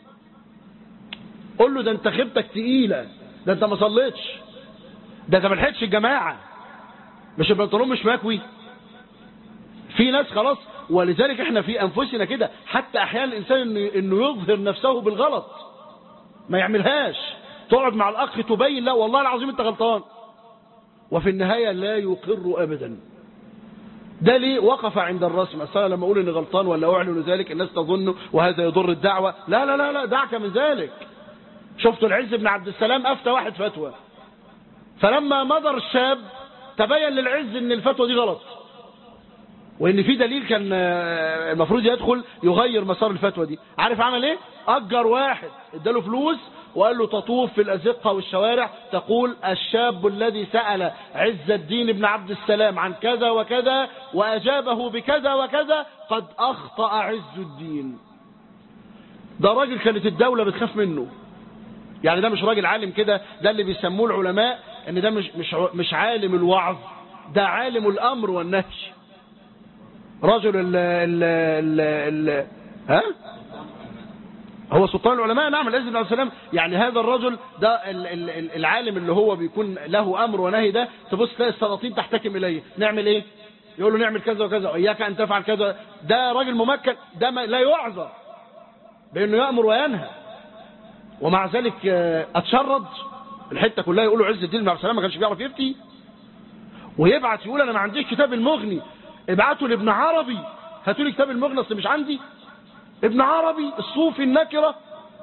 قول له ده انت خيبتك تقيلة ده انت ما صليتش ده انت ما لحقتش الجماعة مش البنطلون مش مكوي في ناس خلاص ولذلك احنا في انفسنا كده حتى احيانا الانسان انه, إنه يظهر نفسه بالغلط ما يعملهاش تقعد مع الاخ تبين لا والله العظيم انت غلطان وفي النهاية لا يقر ابدا ده ليه وقف عند الرسم أصلا لما أقول إني غلطان ولا أعلن ذلك الناس تظن وهذا يضر الدعوة لا لا لا لا دعك من ذلك شفتوا العز بن عبد السلام أفتى واحد فتوى فلما مضر الشاب تبين للعز ان الفتوى دي غلط وان في دليل كان المفروض يدخل يغير مسار الفتوى دي عارف عمل ايه اجر واحد اداله فلوس وقال له تطوف في الازقه والشوارع تقول الشاب الذي سال عز الدين بن عبد السلام عن كذا وكذا واجابه بكذا وكذا قد اخطا عز الدين ده راجل كانت الدوله بتخاف منه يعني ده مش راجل عالم كده ده اللي بيسموه العلماء ان ده مش مش مش عالم الوعظ ده عالم الامر والنهي رجل ال ال ال ال ها هو سلطان العلماء نعم العز بن عبد السلام يعني هذا الرجل ده ال ال العالم اللي هو بيكون له امر ونهي ده تبص تلاقي السلاطين تحتكم اليه نعمل ايه يقول له نعمل كذا وكذا وإياك أن تفعل كذا ده راجل ممكن ده ما لا يعذر بأنه يأمر وينهى ومع ذلك آه، أتشرد الحتة كلها يقولوا عز الدين بن عبد السلام ما كانش بيعرف يفتي ويبعت يقول أنا ما عنديش كتاب المغني ابعتوا لابن عربي هاتوا لي كتاب المغني اصل مش عندي ابن عربي الصوفي النكرة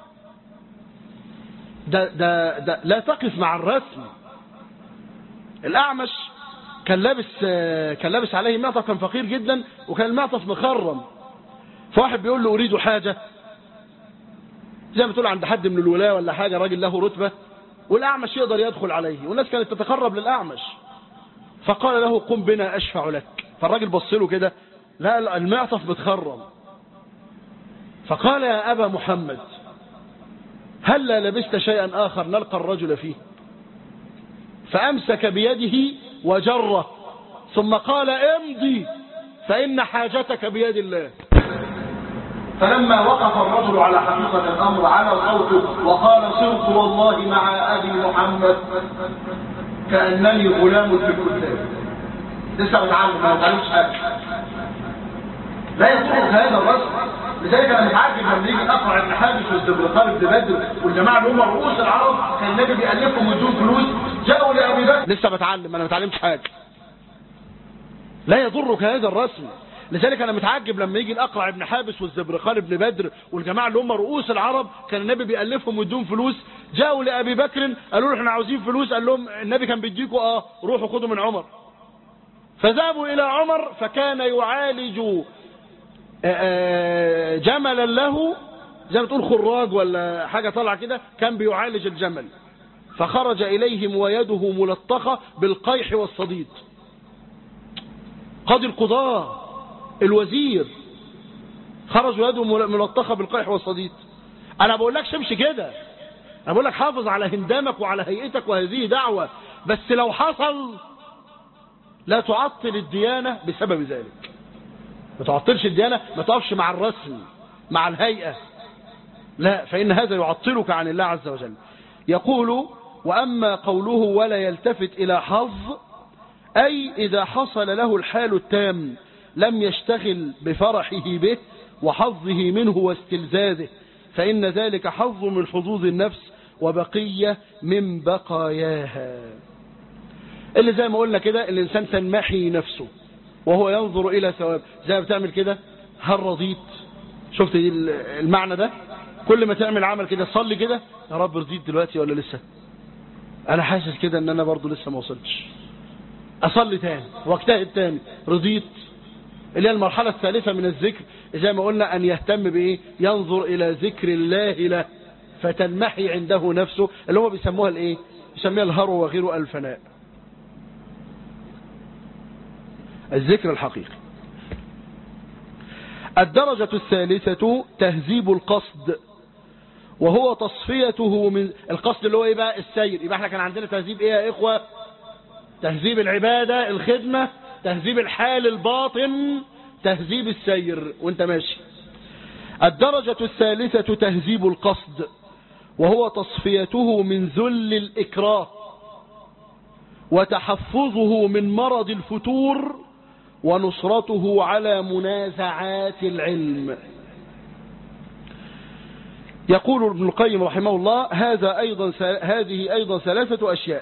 ده, ده, ده لا تقف مع الرسم الأعمش كان لابس كان لابس عليه معطف كان فقير جدا وكان المعطف مخرم فواحد بيقول له أريد حاجة زي ما تقول عند حد من الولاة ولا حاجة راجل له رتبة والأعمش يقدر يدخل عليه والناس كانت تتقرب للأعمش فقال له قم بنا أشفع لك فالراجل بص له كده لا المعطف متخرم فقال يا أبا محمد هل لا لبست شيئا آخر نلقى الرجل فيه فأمسك بيده وجره ثم قال امضي فإن حاجتك بيد الله فلما وقف الرجل على حقيقة الأمر على صوته وقال صرت والله مع أبي محمد كأنني غلام في الكتاب لسه بتعلم ما بتعلمش حاجة لا يصح هذا الرسم لذلك انا متعجب لما يجي اقرع ابن حابس والزبرقان ابن بدر والجماعه اللي هم رؤوس العرب كان النبي بيألفهم بدون فلوس جاءوا لابي بكر لسه بتعلم انا ما بتعلمش حاجه لا يضرك هذا الرسم لذلك انا متعجب لما يجي الاقرع ابن حابس والزبرقان ابن بدر والجماعه اللي هم رؤوس العرب كان النبي بيألفهم بدون فلوس جاءوا لابي بكر قالوا له احنا عاوزين فلوس قال لهم النبي كان بيديكوا اه روحوا خدوا من عمر فذهبوا الى عمر فكان يعالج جملا له زي ما تقول خراج ولا حاجة طالعة كده كان بيعالج الجمل فخرج إليهم ويده ملطخة بالقيح والصديد قاضي القضاة الوزير خرج ويده ملطخة بالقيح والصديد أنا بقول لك امشي كده أنا بقول لك حافظ على هندامك وعلى هيئتك وهذه دعوة بس لو حصل لا تعطل الديانة بسبب ذلك ما تعطلش الديانة ما تقفش مع الرسم مع الهيئة لا فإن هذا يعطلك عن الله عز وجل يقول وأما قوله ولا يلتفت إلى حظ أي إذا حصل له الحال التام لم يشتغل بفرحه به وحظه منه واستلزازه فإن ذلك حظ من حظوظ النفس وبقية من بقاياها اللي زي ما قلنا كده الإنسان تنمحي نفسه وهو ينظر إلى ثواب زي ما بتعمل كده هل رضيت شفت دي المعنى ده كل ما تعمل عمل كده صلي كده يا رب رضيت دلوقتي ولا لسه انا حاسس كده ان انا برضو لسه ما وصلتش اصلي تاني واجتهد تاني رضيت اللي هي المرحلة الثالثة من الذكر زي ما قلنا ان يهتم بايه ينظر الى ذكر الله له فتنمحي عنده نفسه اللي هم بيسموها الايه بيسموها الهرو وغيره الفناء الذكر الحقيقي الدرجة الثالثة تهذيب القصد وهو تصفيته من القصد اللي هو ايه بقى السير يبقى احنا كان عندنا تهذيب ايه يا اخوة تهذيب العبادة الخدمة تهذيب الحال الباطن تهذيب السير وانت ماشي الدرجة الثالثة تهذيب القصد وهو تصفيته من ذل الإكراه وتحفظه من مرض الفتور ونصرته على منازعات العلم يقول ابن القيم رحمه الله هذا أيضا هذه أيضا ثلاثة أشياء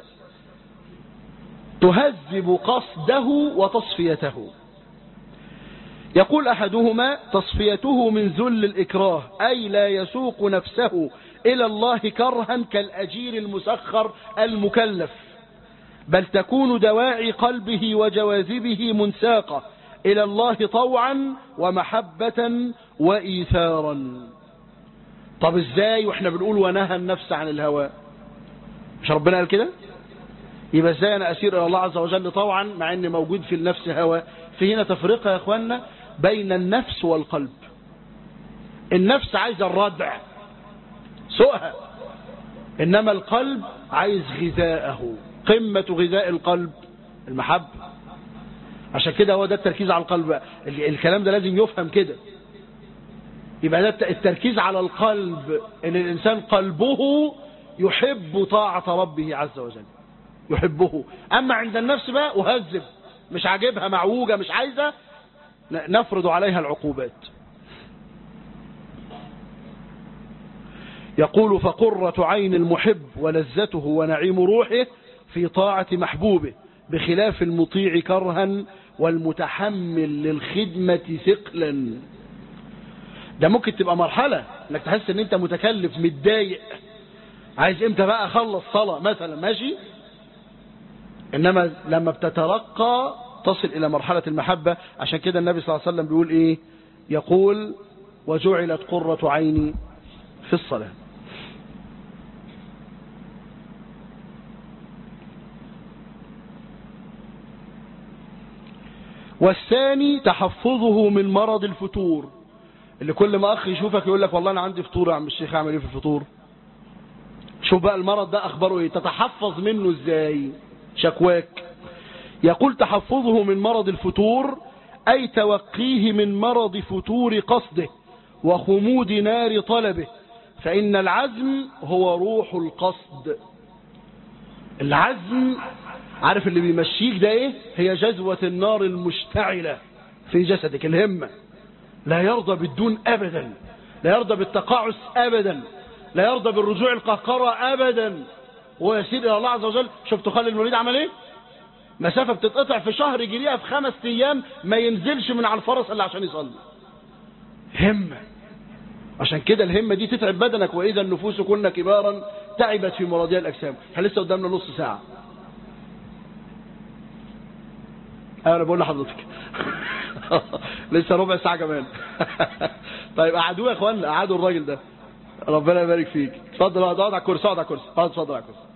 تهذب قصده وتصفيته يقول أحدهما تصفيته من ذل الإكراه أي لا يسوق نفسه إلى الله كرها كالأجير المسخر المكلف بل تكون دواعي قلبه وجواذبه منساقة إلى الله طوعا ومحبة وإيثارا طب ازاي واحنا بنقول ونهى النفس عن الهوى مش ربنا قال كده يبقى ازاي انا اسير الى الله عز وجل طوعا مع ان موجود في النفس هوى في هنا تفرقة يا اخوانا بين النفس والقلب النفس عايزة الردع سوءها انما القلب عايز غذاءه قمة غذاء القلب المحبة عشان كده هو ده التركيز على القلب الكلام ده لازم يفهم كده يبقى ده التركيز على القلب ان الانسان قلبه يحب طاعة ربه عز وجل يحبه اما عند النفس بقى اهذب مش عاجبها معوجة مش عايزة نفرض عليها العقوبات يقول فقرة عين المحب ولذته ونعيم روحه في طاعة محبوبه بخلاف المطيع كرها والمتحمل للخدمة ثقلا ده ممكن تبقى مرحلة انك تحس ان انت متكلف متضايق عايز امتى بقى اخلص صلاة مثلا ماشي انما لما بتترقى تصل الى مرحلة المحبة عشان كده النبي صلى الله عليه وسلم بيقول ايه يقول وجعلت قرة عيني في الصلاة والثاني تحفظه من مرض الفتور اللي كل ما اخ يشوفك يقول لك والله انا عندي فطور يا عم الشيخ اعمل ايه في الفطور شوف بقى المرض ده اخباره ايه تتحفظ منه ازاي شكواك يقول تحفظه من مرض الفتور اي توقيه من مرض فتور قصده وخمود نار طلبه فان العزم هو روح القصد العزم عارف اللي بيمشيك ده ايه هي جزوة النار المشتعلة في جسدك الهمة لا يرضى بالدون ابدا لا يرضى بالتقاعس ابدا لا يرضى بالرجوع القهقرة ابدا ويسير الى الله عز وجل شفتوا خالد الوليد عمل ايه مسافة بتتقطع في شهر جريئة في خمس ايام ما ينزلش من على الفرس الا عشان يصلي همة عشان كده الهمة دي تتعب بدنك واذا النفوس كنا كبارا تعبت في مرضية الاجسام احنا لسه قدامنا نص ساعة انا بقول لحضرتك لسه ربع ساعة كمان طيب قعدوه يا اخوان قعدوا الراجل ده ربنا يبارك فيك اتفضل اقعد اقعد على الكرسي اقعد على الكرسي اقعد اتفضل على الكرسي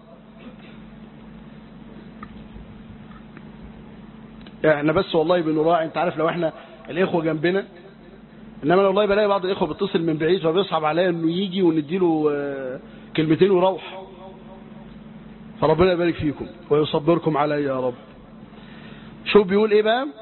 احنا بس والله بنراعي انت عارف لو احنا الاخوه جنبنا انما والله بلاقي بعض الاخوه بيتصل من بعيد فبيصعب عليا انه يجي ونديله كلمتين ويروح فربنا يبارك فيكم ويصبركم علي يا رب شوف بيقول ايه بقى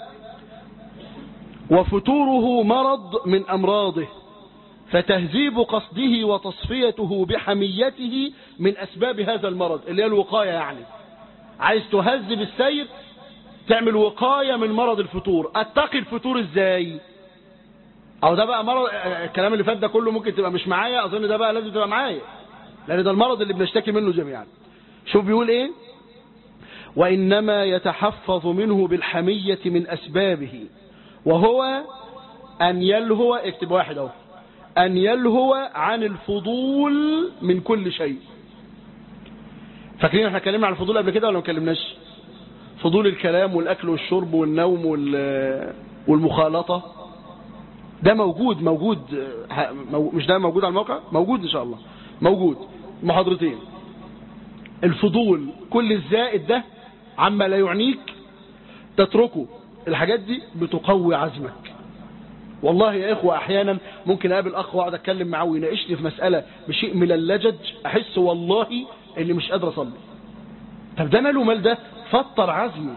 وفتوره مرض من امراضه فتهذيب قصده وتصفيته بحميته من اسباب هذا المرض اللي هي الوقاية يعني عايز تهذب السير تعمل وقاية من مرض الفتور اتقي الفتور ازاي او ده بقى مرض الكلام اللي فات ده كله ممكن تبقى مش معايا اظن ده بقى لازم تبقى معايا لان ده المرض اللي بنشتكي منه جميعا شوف بيقول ايه وإنما يتحفظ منه بالحمية من أسبابه وهو أن يلهو اكتب واحد اهو أن يلهو عن الفضول من كل شيء فاكرين احنا اتكلمنا عن الفضول قبل كده ولا ما اتكلمناش فضول الكلام والأكل والشرب والنوم والمخالطة ده موجود موجود مش ده موجود على الموقع موجود إن شاء الله موجود محاضرتين الفضول كل الزائد ده عما لا يعنيك تتركه الحاجات دي بتقوي عزمك والله يا إخوة أحيانا ممكن أقابل أخ وأقعد أتكلم معاه ويناقشني في مسألة بشيء من اللجج أحس والله إني مش قادر أصلي طب ده ماله مال ده فطر عزمي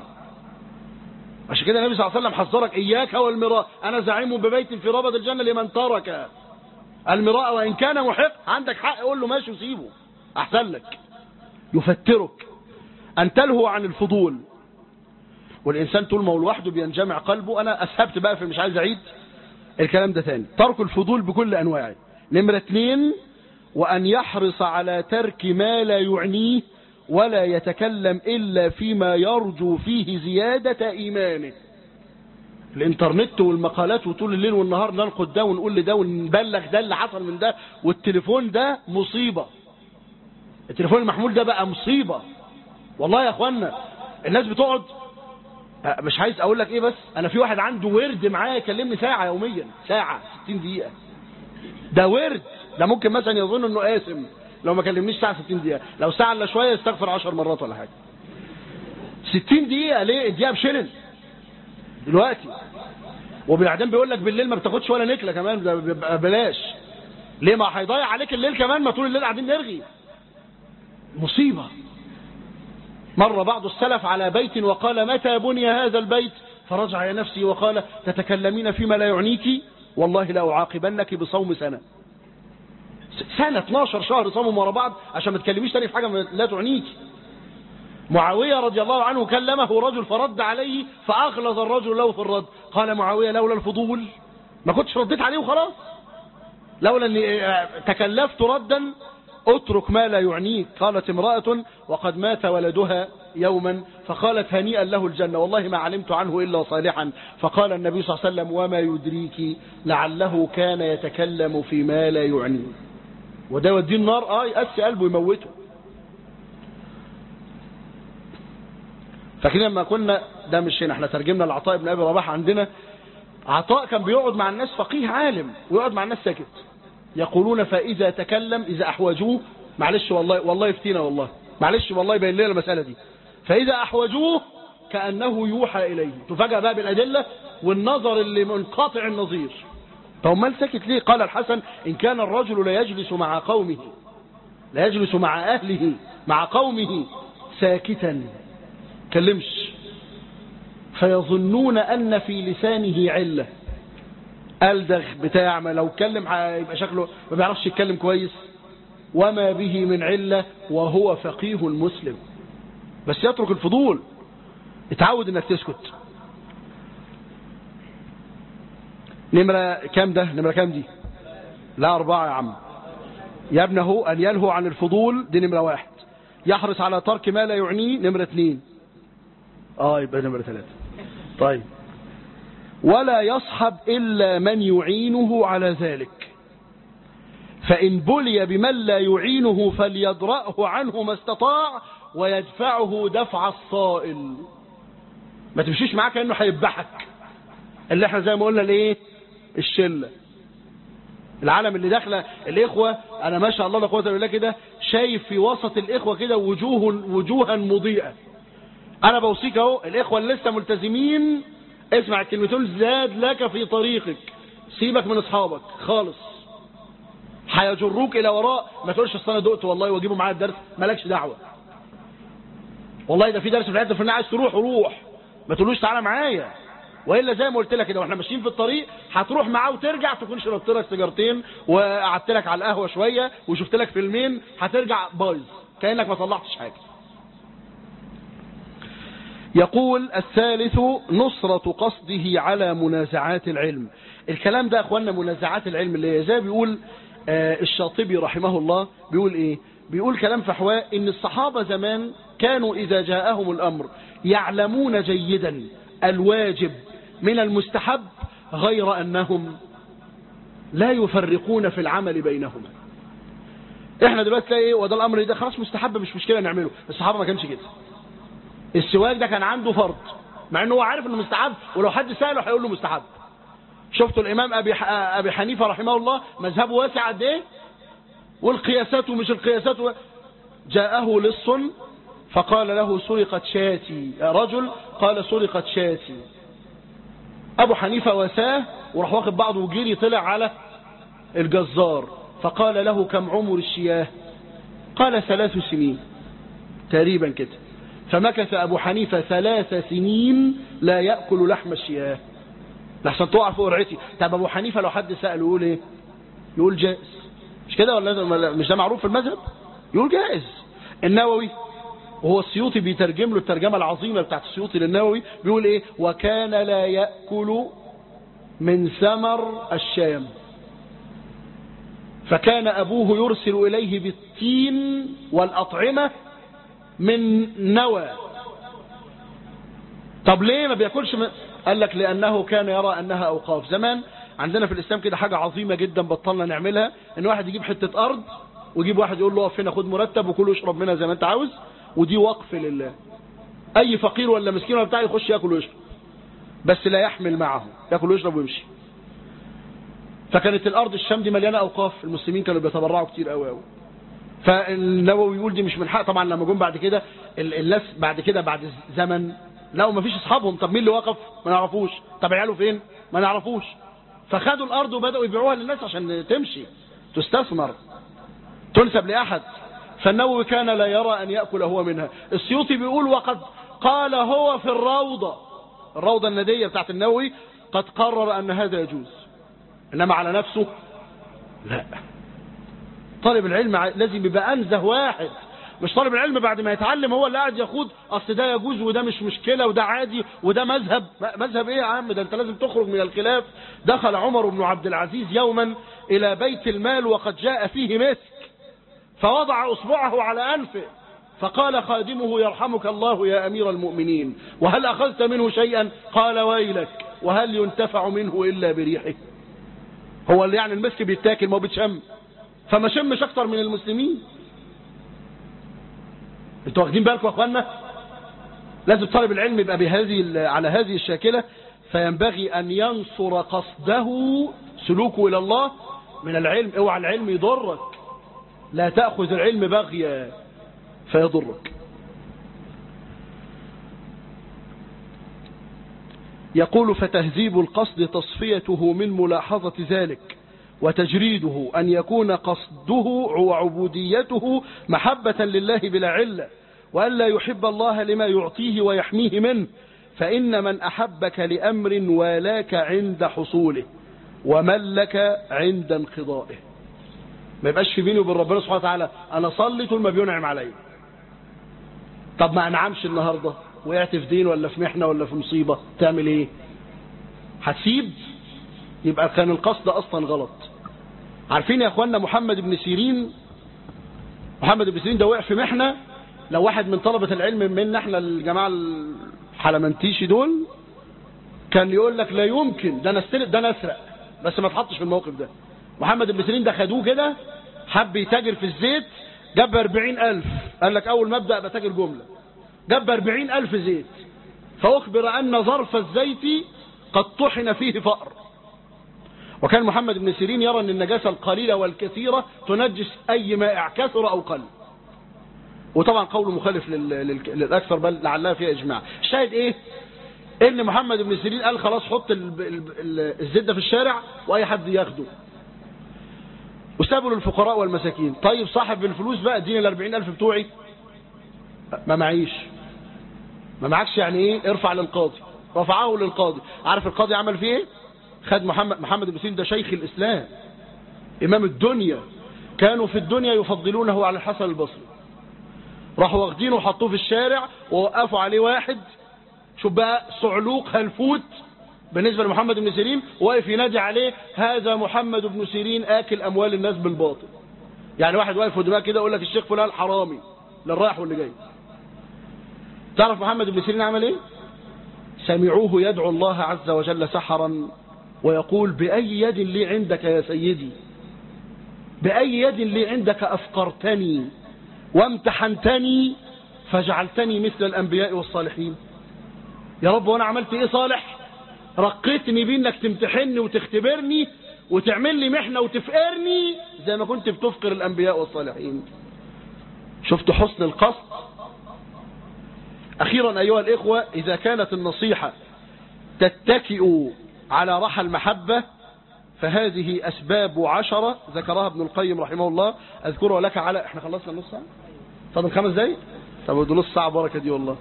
عشان كده النبي صلى الله عليه وسلم حذرك إياك والمراء أنا زعيم ببيت في ربض الجنة لمن ترك المراء وإن كان محق عندك حق قول له ماشي وسيبه أحسن لك يفترك أن تلهو عن الفضول والإنسان طول ما هو لوحده بينجمع قلبه أنا أسهبت بقى في مش عايز أعيد الكلام ده ثاني ترك الفضول بكل أنواعه نمرة اثنين وأن يحرص على ترك ما لا يعنيه ولا يتكلم إلا فيما يرجو فيه زيادة إيمانه الانترنت والمقالات وطول الليل والنهار ننقد ده ونقول لده ونبلغ ده اللي حصل من ده والتليفون ده مصيبة التليفون المحمول ده بقى مصيبة والله يا اخوانا الناس بتقعد مش عايز اقول لك ايه بس انا في واحد عنده ورد معايا يكلمني ساعة يوميا ساعة 60 دقيقة ده ورد ده ممكن مثلا يظن انه قاسم لو ما كلمنيش ساعة 60 دقيقة لو ساعة الا شوية يستغفر 10 مرات ولا حاجة 60 دقيقة ليه الدقيقة بشلن دلوقتي وبعدين بيقول لك بالليل ما بتاخدش ولا نكلة كمان ده بلاش ليه ما هيضيع عليك الليل كمان ما طول الليل قاعدين نرغي مصيبة مر بعض السلف على بيت وقال متى بني هذا البيت فرجع يا نفسي وقال تتكلمين فيما لا يعنيك والله لا أعاقبنك بصوم سنة سنة 12 شهر صوموا ورا بعض عشان ما تكلميش تاني في حاجة لا تعنيك معاوية رضي الله عنه كلمه رجل فرد عليه فأغلظ الرجل له في الرد قال معاوية لولا الفضول ما كنتش رديت عليه وخلاص لولا أني تكلفت ردا اترك ما لا يعنيك قالت امرأة وقد مات ولدها يوما فقالت هنيئا له الجنة والله ما علمت عنه إلا صالحا فقال النبي صلى الله عليه وسلم وما يدريك لعله كان يتكلم فيما لا يعنيه وده يوديه النار اه يقسي قلبه يموته فاكرين لما كنا ده مش هنا احنا ترجمنا لعطاء بن ابي رباح عندنا عطاء كان بيقعد مع الناس فقيه عالم ويقعد مع الناس ساكت يقولون فاذا تكلم اذا احوجوه معلش والله والله يفتينا والله معلش والله يبين لنا المساله دي فاذا احوجوه كانه يوحى اليه تفاجأ بقى بالادله والنظر اللي منقطع النظير طب امال ساكت ليه قال الحسن ان كان الرجل لا يجلس مع قومه لا يجلس مع اهله مع قومه ساكتا كلمش فيظنون أن في لسانه علة ألدغ بتاع ما لو اتكلم هيبقى شكله ما بيعرفش يتكلم كويس وما به من علة وهو فقيه مسلم بس يترك الفضول اتعود انك تسكت نمرة كام ده نمرة كام دي لا أربعة يا عم يا ابنه أن ينهو عن الفضول دي نمرة واحد يحرص على ترك ما لا يعنيه نمرة اثنين اه يبقى نمرة ثلاثة طيب ولا يصحب إلا من يعينه على ذلك فإن بلي بمن لا يعينه فليدرأه عنه ما استطاع ويدفعه دفع الصائل ما تمشيش معاه كأنه هيذبحك اللي احنا زي ما قلنا الايه الشله العالم اللي داخله الاخوه انا ما شاء الله لا قوه الا بالله كده شايف في وسط الاخوه كده وجوه وجوها مضيئه انا بوصيك اهو الاخوه اللي لسه ملتزمين اسمع الكلمتين زاد لك في طريقك سيبك من اصحابك خالص هيجروك الى وراء ما تقولش اصل انا دقت والله واجيبه معايا الدرس مالكش دعوه والله ده في درس في الحته الفلانيه عايز تروح روح ما تقولوش تعالى معايا والا زي ما قلت لك كده واحنا ماشيين في الطريق هتروح معاه وترجع تكون شربت لك سيجارتين وقعدت لك على القهوه شويه وشفت لك فيلمين هترجع بايظ كانك ما طلعتش حاجه يقول الثالث نصرة قصده على منازعات العلم الكلام ده اخوانا منازعات العلم اللي زي بيقول آه الشاطبي رحمه الله بيقول ايه بيقول كلام فحواء ان الصحابة زمان كانوا اذا جاءهم الامر يعلمون جيدا الواجب من المستحب غير انهم لا يفرقون في العمل بينهما احنا دلوقتي تلاقي ايه وده الامر ده خلاص مستحب مش مشكله نعمله الصحابه ما كانش كده السواك ده كان عنده فرض مع انه هو عارف انه مستحب ولو حد ساله هيقول له مستحب شفتوا الامام ابي ابي حنيفه رحمه الله مذهبه واسع قد ايه والقياسات ومش القياسات و... جاءه لص فقال له سرقت شاتي رجل قال سرقت شاتي ابو حنيفه وساه وراح واخد بعضه وجري طلع على الجزار فقال له كم عمر الشياه قال ثلاث سنين تقريبا كده فمكث أبو حنيفة ثلاث سنين لا يأكل لحم الشياه لحسن تقع فوق رعيتي طب أبو حنيفة لو حد سأله يقول إيه يقول جائز مش كده ولا مش ده معروف في المذهب يقول جائز النووي وهو السيوطي بيترجم له الترجمة العظيمة بتاعت السيوطي للنووي بيقول إيه وكان لا يأكل من ثمر الشام فكان أبوه يرسل إليه بالتين والأطعمة من نوى طب ليه ما بياكلش من... قال لك لأنه كان يرى أنها أوقاف زمان عندنا في الإسلام كده حاجة عظيمة جدا بطلنا نعملها إن واحد يجيب حتة أرض ويجيب واحد يقول له اقف هنا خد مرتب وكل اشرب منها زي ما أنت عاوز ودي وقف لله أي فقير ولا مسكين ولا بتاع يخش ياكل ويشرب بس لا يحمل معه ياكل ويشرب ويمشي فكانت الأرض الشام دي مليانة أوقاف المسلمين كانوا بيتبرعوا كتير قوي قوي فالنووي يقول دي مش من حق طبعا لما جم بعد كده الناس بعد كده بعد زمن لقوا ما فيش اصحابهم طب مين اللي وقف ما نعرفوش طب عياله فين ما نعرفوش فخدوا الارض وبداوا يبيعوها للناس عشان تمشي تستثمر تنسب لاحد فالنووي كان لا يرى ان ياكل هو منها السيوطي بيقول وقد قال هو في الروضه الروضه النديه بتاعت النووي قد قرر ان هذا يجوز انما على نفسه لا طالب العلم لازم يبقى أنزه واحد مش طالب العلم بعد ما يتعلم هو اللي قاعد يخوض اصل ده يجوز وده مش مشكله وده عادي وده مذهب مذهب ايه يا عم ده انت لازم تخرج من الخلاف دخل عمر بن عبد العزيز يوما الى بيت المال وقد جاء فيه مسك فوضع اصبعه على انفه فقال خادمه يرحمك الله يا امير المؤمنين وهل اخذت منه شيئا قال ويلك وهل ينتفع منه الا بريحه هو اللي يعني المسك بيتاكل ما هو بيتشم فما شمش اكتر من المسلمين انتوا واخدين بالكم يا اخوانا لازم طالب العلم يبقى بهذه على هذه الشاكله فينبغي ان ينصر قصده سلوكه الى الله من العلم اوعى العلم يضرك لا تاخذ العلم بغيا فيضرك يقول فتهذيب القصد تصفيته من ملاحظة ذلك وتجريده أن يكون قصده وعبوديته محبة لله بلا علة وأن لا يحب الله لما يعطيه ويحميه منه فإن من أحبك لأمر والاك عند حصوله وملك عند انقضائه ما يبقاش في بيني وبين ربنا سبحانه وتعالى أنا صلي طول ما بينعم عليا طب ما أنعمش النهاردة وقعت في دين ولا في محنة ولا في مصيبة تعمل ايه هتسيب يبقى كان القصد اصلا غلط عارفين يا اخوانا محمد بن سيرين محمد بن سيرين ده وقع في محنة لو واحد من طلبة العلم منا احنا الجماعة الحلمنتيشي دول كان يقول لك لا يمكن ده انا استلق ده انا اسرق بس ما تحطش في الموقف ده محمد بن سيرين ده خدوه كده حب يتاجر في الزيت جاب 40000 قال لك اول ما ابدا ابقى تاجر جمله جاب أربعين ألف زيت فأخبر أن ظرف الزيت قد طحن فيه فأر وكان محمد بن سيرين يرى أن النجاسة القليلة والكثيرة تنجس أي مائع كثر أو قل وطبعا قول مخالف للأكثر بل لعلها فيها إجماع الشاهد إيه إن محمد بن سيرين قال خلاص حط الزيت ده في الشارع وأي حد ياخده وسابوا للفقراء والمساكين طيب صاحب الفلوس بقى اديني الأربعين ألف بتوعي ما معيش ما معكش يعني ايه ارفع للقاضي رفعه للقاضي عارف القاضي عمل فيه ايه خد محمد محمد بن سيرين ده شيخ الاسلام امام الدنيا كانوا في الدنيا يفضلونه على الحسن البصري راحوا واخدينه وحطوه في الشارع ووقفوا عليه واحد شوف بقى صعلوق هلفوت بالنسبة لمحمد بن سيرين واقف ينادي عليه هذا محمد بن سيرين آكل أموال الناس بالباطل يعني واحد واقف قدامك كده يقول لك الشيخ فلان حرامي للرايح واللي جاي تعرف محمد بن سيرين عمل ايه سمعوه يدعو الله عز وجل سحرا ويقول بأي يد لي عندك يا سيدي بأي يد لي عندك أفقرتني وامتحنتني فجعلتني مثل الأنبياء والصالحين يا رب وانا عملت ايه صالح رقيتني بانك تمتحني وتختبرني وتعمل لي محنة وتفقرني زي ما كنت بتفقر الأنبياء والصالحين شفت حسن القصد أخيرا أيها الإخوة إذا كانت النصيحة تتكئ على رحى المحبة فهذه أسباب عشرة ذكرها ابن القيم رحمه الله أذكرها لك على احنا خلصنا نص ساعة فاضل خمس دقايق طب ده نص ساعة بركة دي والله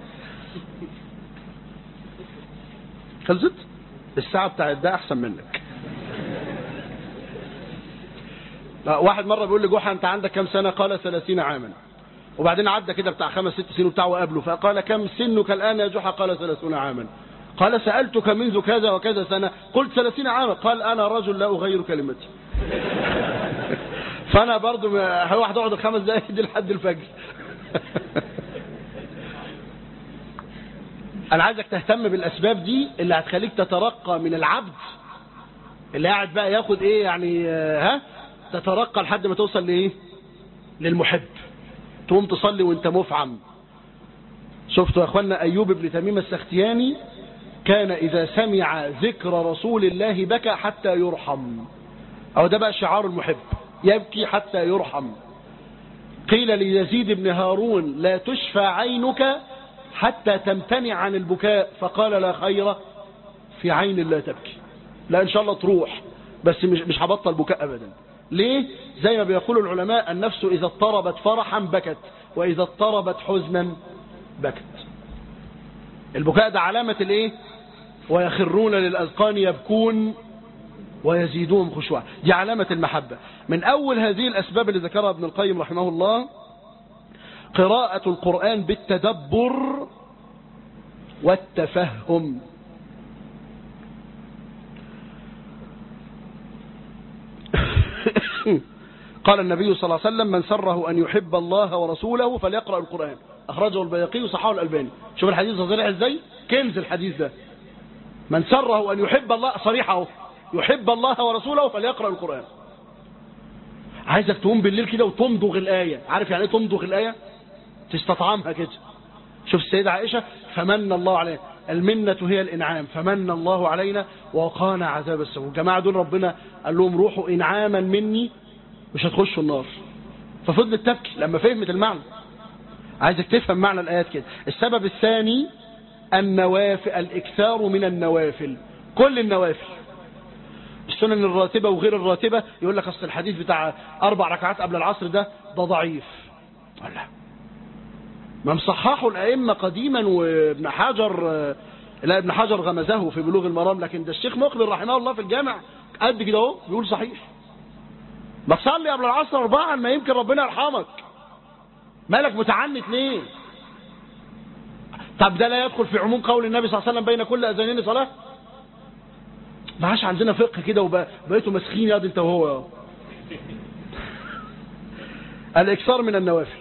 خلصت الساعة بتاعت ده أحسن منك واحد مرة بيقول لي جوحة أنت عندك كم سنة قال ثلاثين عاما وبعدين عدى كده بتاع خمس ست سنين وبتاع وقابله فقال كم سنك الآن يا جحا قال ثلاثون عاما قال سألتك منذ كذا وكذا سنة قلت ثلاثين عاما قال أنا رجل لا أغير كلمتي فأنا برضو واحد اقعد الخمس دقايق دي لحد الفجر أنا عايزك تهتم بالأسباب دي اللي هتخليك تترقى من العبد اللي قاعد بقى ياخد ايه يعني ها تترقى لحد ما توصل لايه للمحب تقوم تصلي وانت مفعم شفتوا يا اخوانا ايوب بن تميم السختياني كان اذا سمع ذكر رسول الله بكى حتى يرحم او ده بقى شعار المحب يبكي حتى يرحم قيل ليزيد بن هارون لا تشفى عينك حتى تمتنع عن البكاء فقال لا خير في عين لا تبكي لا ان شاء الله تروح بس مش مش هبطل بكاء ابدا ليه زي ما بيقول العلماء النفس اذا اضطربت فرحا بكت واذا اضطربت حزنا بكت البكاء ده علامة الايه ويخرون للاذقان يبكون ويزيدون خشوعا دي علامة المحبة من اول هذه الاسباب اللي ذكرها ابن القيم رحمه الله قراءة القرآن بالتدبر والتفهم قال النبي صلى الله عليه وسلم من سره أن يحب الله ورسوله فليقرأ القرآن أخرجه البيقي وصححه الألباني شوف الحديث ده صريح ازاي كنز الحديث ده من سره أن يحب الله صريح اهو يحب الله ورسوله فليقرأ القرآن عايزك تقوم بالليل كده وتمضغ الآية عارف يعني ايه تمضغ الآية تستطعمها كده شوف السيدة عائشة فمن الله علينا المنة هي الإنعام فمن الله علينا وقانا عذاب السوء الجماعة دول ربنا قال لهم روحوا إنعاما مني مش هتخشوا النار ففضلت تبكي لما فهمت المعنى عايزك تفهم معنى الآيات كده السبب الثاني النوافل الإكثار من النوافل كل النوافل السنن الراتبة وغير الراتبة يقول لك أصل الحديث بتاع أربع ركعات قبل العصر ده ده ضعيف لا ما مصححوا الأئمة قديما وابن حجر لا ابن حجر غمزه في بلوغ المرام لكن ده الشيخ مقبل رحمه الله في الجامع قد كده اهو بيقول صحيح ما تصلي قبل العصر أربعا ما يمكن ربنا يرحمك مالك متعنت ليه طب ده لا يدخل في عموم قول النبي صلى الله عليه وسلم بين كل أذانين صلاة ما عاش عندنا فقه كده وبقيتوا مسخين يا انت وهو الإكثار من النوافل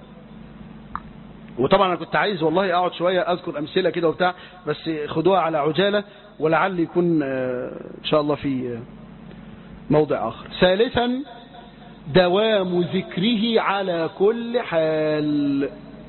وطبعا انا كنت عايز والله اقعد شوية اذكر امثلة كده وبتاع بس خدوها على عجالة ولعل يكون ان شاء الله في موضع اخر ثالثا دوام ذكره على كل حال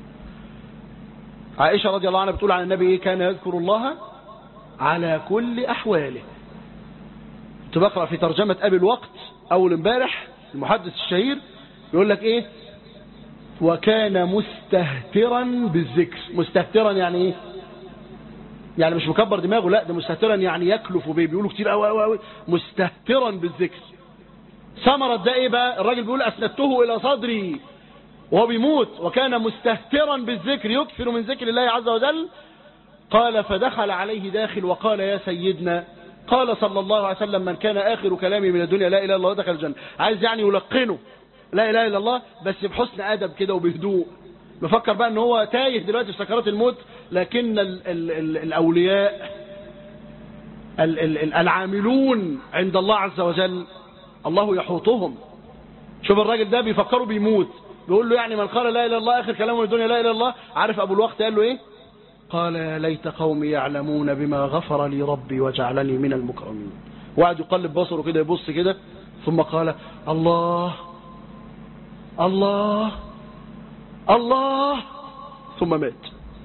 عائشة رضي الله عنها بتقول عن النبي ايه كان يذكر الله على كل احواله كنت بقرأ في ترجمة ابي الوقت اول امبارح المحدث الشهير يقول لك ايه وكان مستهترا بالذكر مستهترا يعني ايه يعني مش مكبر دماغه لا ده مستهترا يعني يكلف به بيقولوا كتير قوي قوي قوي مستهترا بالذكر ثمرة ده ايه بقى الراجل بيقول اسندته الى صدري وهو بيموت وكان مستهترا بالذكر يكثر من ذكر الله عز وجل قال فدخل عليه داخل وقال يا سيدنا قال صلى الله عليه وسلم من كان آخر كلامي من الدنيا لا إله إلا الله دخل الجنة عايز يعني يلقنه لا إله إلا الله بس بحسن أدب كده وبهدوء مفكر بقى ان هو تايه دلوقتي في سكرات الموت لكن ال ال ال الأولياء ال ال العاملون عند الله عز وجل الله يحوطهم شوف الراجل ده بيفكروا بيموت بيقول له يعني من قال لا اله الا الله اخر كلامه من الدنيا لا اله الا الله عارف ابو الوقت قال له ايه قال يا ليت قومي يعلمون بما غفر لي ربي وجعلني من المكرمين وقعد يقلب بصره كده يبص كده ثم قال الله الله الله ثم مات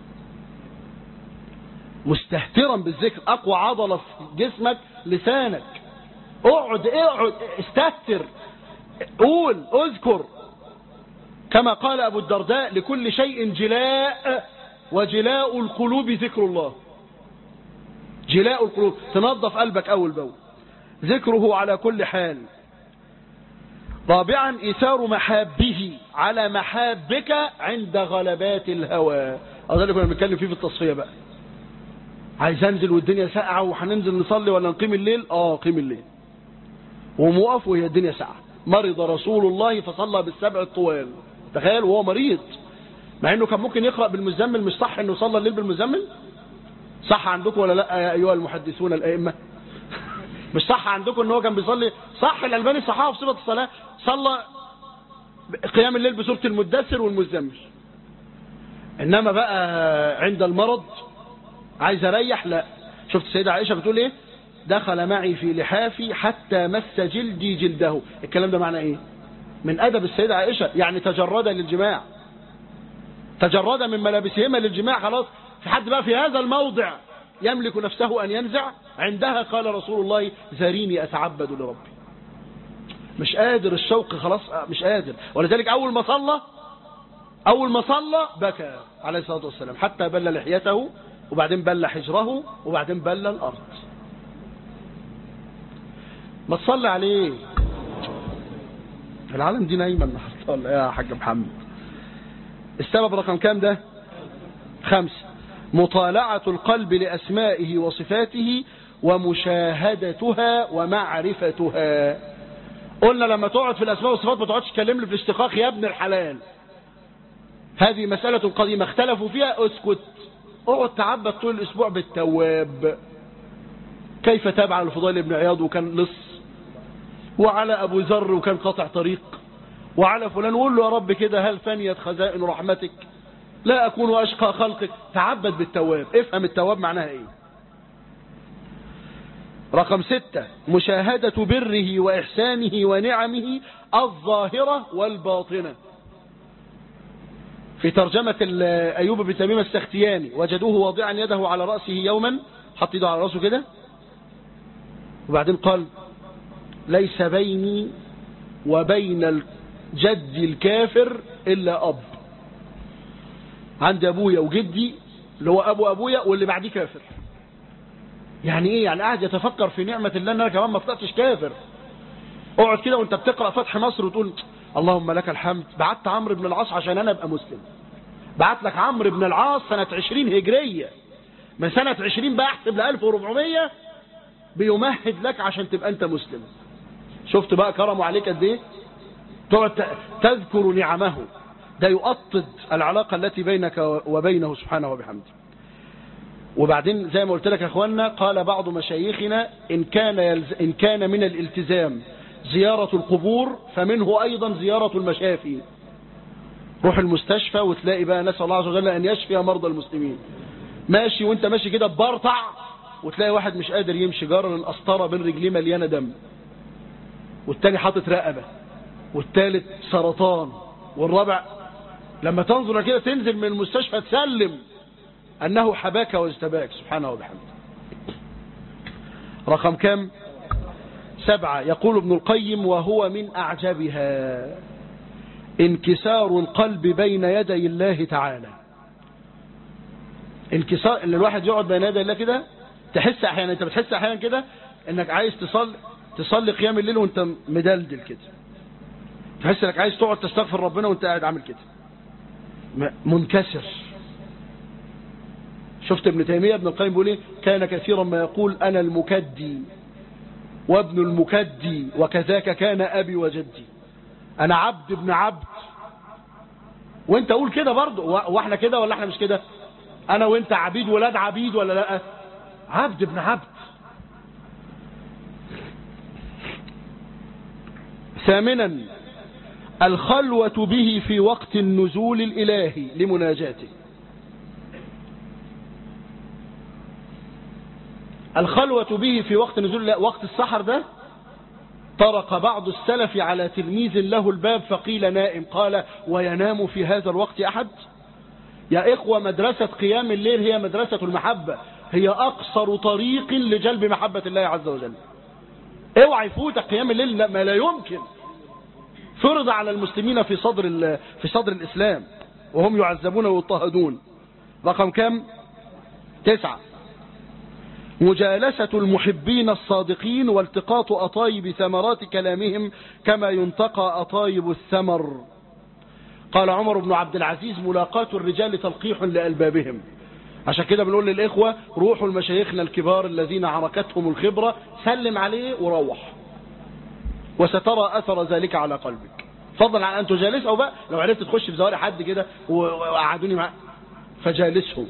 مستهترا بالذكر اقوى عضلة في جسمك لسانك اقعد اقعد استهتر قول اذكر كما قال ابو الدرداء لكل شيء جلاء وجلاء القلوب ذكر الله جلاء القلوب تنظف قلبك اول باول ذكره على كل حال رابعا إثار محابه على محابك عند غلبات الهوى هذا اللي كنا بنتكلم فيه في التصفية بقى عايز انزل والدنيا ساقعة وهننزل نصلي ولا نقيم الليل اه قيم الليل وموقف وهي الدنيا ساقعة مرض رسول الله فصلى بالسبع الطوال تخيل وهو مريض مع انه كان ممكن يقرأ بالمزمل مش صح انه صلى الليل بالمزمل صح عندكم ولا لا يا ايها المحدثون الائمه مش صح عندكم ان هو كان بيصلي صح الالباني صححه في صفه الصلاه صلى قيام الليل بسوره المدثر والمزمل انما بقى عند المرض عايز اريح لا شفت السيده عائشه بتقول ايه دخل معي في لحافي حتى مس جلدي جلده الكلام ده معناه ايه من ادب السيده عائشه يعني تجرد للجماع تجرد من ملابسهما للجماع خلاص في حد بقى في هذا الموضع يملك نفسه أن ينزع عندها قال رسول الله ذريني أتعبد لربي مش قادر الشوق خلاص مش قادر ولذلك أول ما صلى أول ما صلى بكى عليه الصلاة والسلام حتى بل لحيته وبعدين بل حجره وبعدين بل الأرض ما تصلي عليه العالم دي نايمة النهارده يا حاج محمد السبب رقم كام ده خمسة مطالعة القلب لأسمائه وصفاته ومشاهدتها ومعرفتها قلنا لما تقعد في الأسماء والصفات ما تقعدش تكلم لي في الاشتقاق يا ابن الحلال هذه مسألة قديمة اختلفوا فيها اسكت اقعد تعبد طول الاسبوع بالتواب كيف تاب على الفضيل بن عياض وكان لص وعلى ابو ذر وكان قاطع طريق وعلى فلان وقول له يا رب كده هل فنيت خزائن رحمتك لا اكون اشقى خلقك تعبد بالتواب افهم التواب معناها ايه رقم ستة مشاهدة بره وإحسانه ونعمه الظاهرة والباطنة في ترجمة أيوب بن تميم السختياني وجدوه واضعا يده على رأسه يوما حط يده على رأسه كده وبعدين قال ليس بيني وبين الجد الكافر إلا أب عندي أبويا وجدي اللي هو أبو أبويا واللي بعديه كافر يعني ايه يعني قاعد يتفكر في نعمة الله ان انا كمان ما طلعتش كافر اقعد كده وانت بتقرأ فتح مصر وتقول اللهم لك الحمد بعت عمرو بن العاص عشان انا ابقى مسلم بعت لك عمرو بن العاص سنة 20 هجرية من سنة 20 بقى احسب ل 1400 بيمهد لك عشان تبقى انت مسلم شفت بقى كرمه عليك قد ايه تقعد تذكر نعمه ده يؤطد العلاقة التي بينك وبينه سبحانه وبحمده وبعدين زي ما قلت لك يا اخوانا قال بعض مشايخنا إن كان, يلز... إن كان من الالتزام زيارة القبور فمنه أيضا زيارة المشافي روح المستشفى وتلاقي بقى نسأل الله عز وجل أن يشفي مرضى المسلمين ماشي وانت ماشي كده ببرطع وتلاقي واحد مش قادر يمشي جار القسطره بين رجليه مليانه دم والتاني حاطط رقبه والتالت سرطان والرابع لما تنظر كده تنزل من المستشفى تسلم أنه حباك واجتباك سبحانه وبحمده رقم كم سبعة يقول ابن القيم وهو من أعجبها انكسار القلب بين يدي الله تعالى انكسار ان الواحد يقعد بين يدي الله كده تحس احيانا انت بتحس احيانا كده انك عايز تصلي تصلي قيام الليل وانت مدلدل كده تحس انك عايز تقعد تستغفر ربنا وانت قاعد عامل كده منكسر شفت ابن تيمية ابن القيم بيقول ايه كان كثيرا ما يقول انا المكدي وابن المكدي وكذاك كان ابي وجدي انا عبد ابن عبد وانت قول كده برضه واحنا كده ولا احنا مش كده انا وانت عبيد ولاد عبيد ولا لا عبد ابن عبد ثامنا الخلوة به في وقت النزول الإلهي لمناجاته الخلوة به في وقت نزول وقت السحر ده طرق بعض السلف على تلميذ له الباب فقيل نائم قال وينام في هذا الوقت أحد يا إخوة مدرسة قيام الليل هي مدرسة المحبة هي أقصر طريق لجلب محبة الله عز وجل اوعى يفوتك قيام الليل لا ما لا يمكن فرض على المسلمين في صدر في صدر الإسلام وهم يعذبون ويضطهدون رقم كم تسعة مجالسة المحبين الصادقين والتقاط أطايب ثمرات كلامهم كما ينتقى أطايب الثمر قال عمر بن عبد العزيز ملاقاة الرجال تلقيح لألبابهم عشان كده بنقول للإخوة روحوا لمشايخنا الكبار الذين عركتهم الخبرة سلم عليه وروح وسترى أثر ذلك على قلبك فضلا عن أن تجالسه بقى لو عرفت تخش في زواري حد كده وقعدوني معاه فجالسهم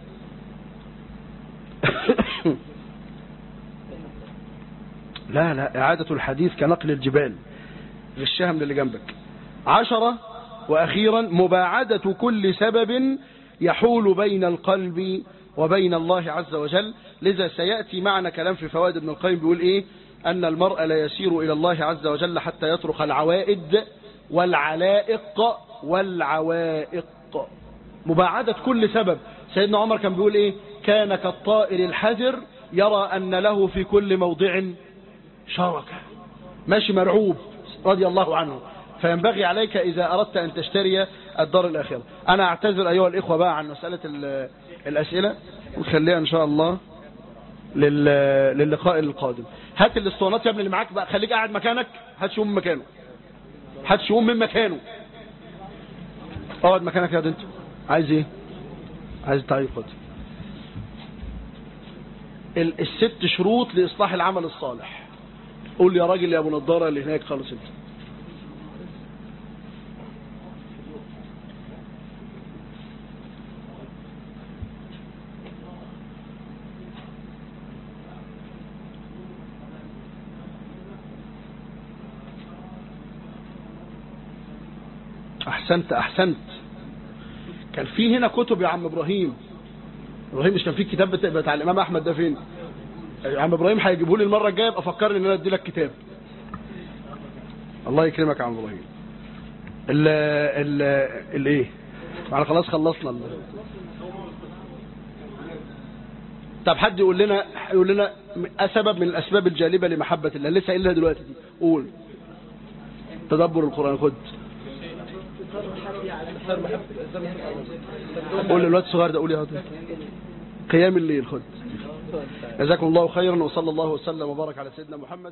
لا لا إعادة الحديث كنقل الجبال غشها من اللي جنبك عشرة وأخيرا مباعدة كل سبب يحول بين القلب وبين الله عز وجل لذا سيأتي معنا كلام في فوائد ابن القيم بيقول إيه أن المرء لا يسير إلى الله عز وجل حتى يترك العوائد والعلائق والعوائق مباعدة كل سبب سيدنا عمر كان بيقول إيه كان كالطائر الحذر يرى أن له في كل موضع شركة ماشي مرعوب رضي الله عنه فينبغي عليك إذا أردت أن تشتري الدار الآخرة أنا أعتذر أيها الإخوة بقى عن مسألة الأسئلة ونخليها إن شاء الله للقاء القادم هات الاسطوانات يا ابني اللي معاك بقى خليك قاعد مكانك هات شؤون من مكانه هات شؤون من مكانه اقعد مكانك يا انت عايز ايه عايز تعيق خد الست شروط لإصلاح العمل الصالح قول لي يا راجل يا ابو نضاره اللي هناك خالص انت احسنت احسنت كان في هنا كتب يا عم ابراهيم ابراهيم مش كان في كتاب بتاع, بتاع الامام احمد ده فين يا عم ابراهيم هيجيبه لي المره الجايه ابقى فكرني ان انا ادي لك كتاب الله يكرمك يا عم ابراهيم ال ال الايه احنا خلاص خلصنا ال... طب حد يقول لنا يقول لنا سبب من الاسباب الجالبه لمحبه الله لسه قايلها دلوقتي دي قول تدبر القران خد قول للواد الصغير ده قول يا هدى قيام الليل خد جزاكم الله خيرا وصلى الله وسلم وبارك على سيدنا محمد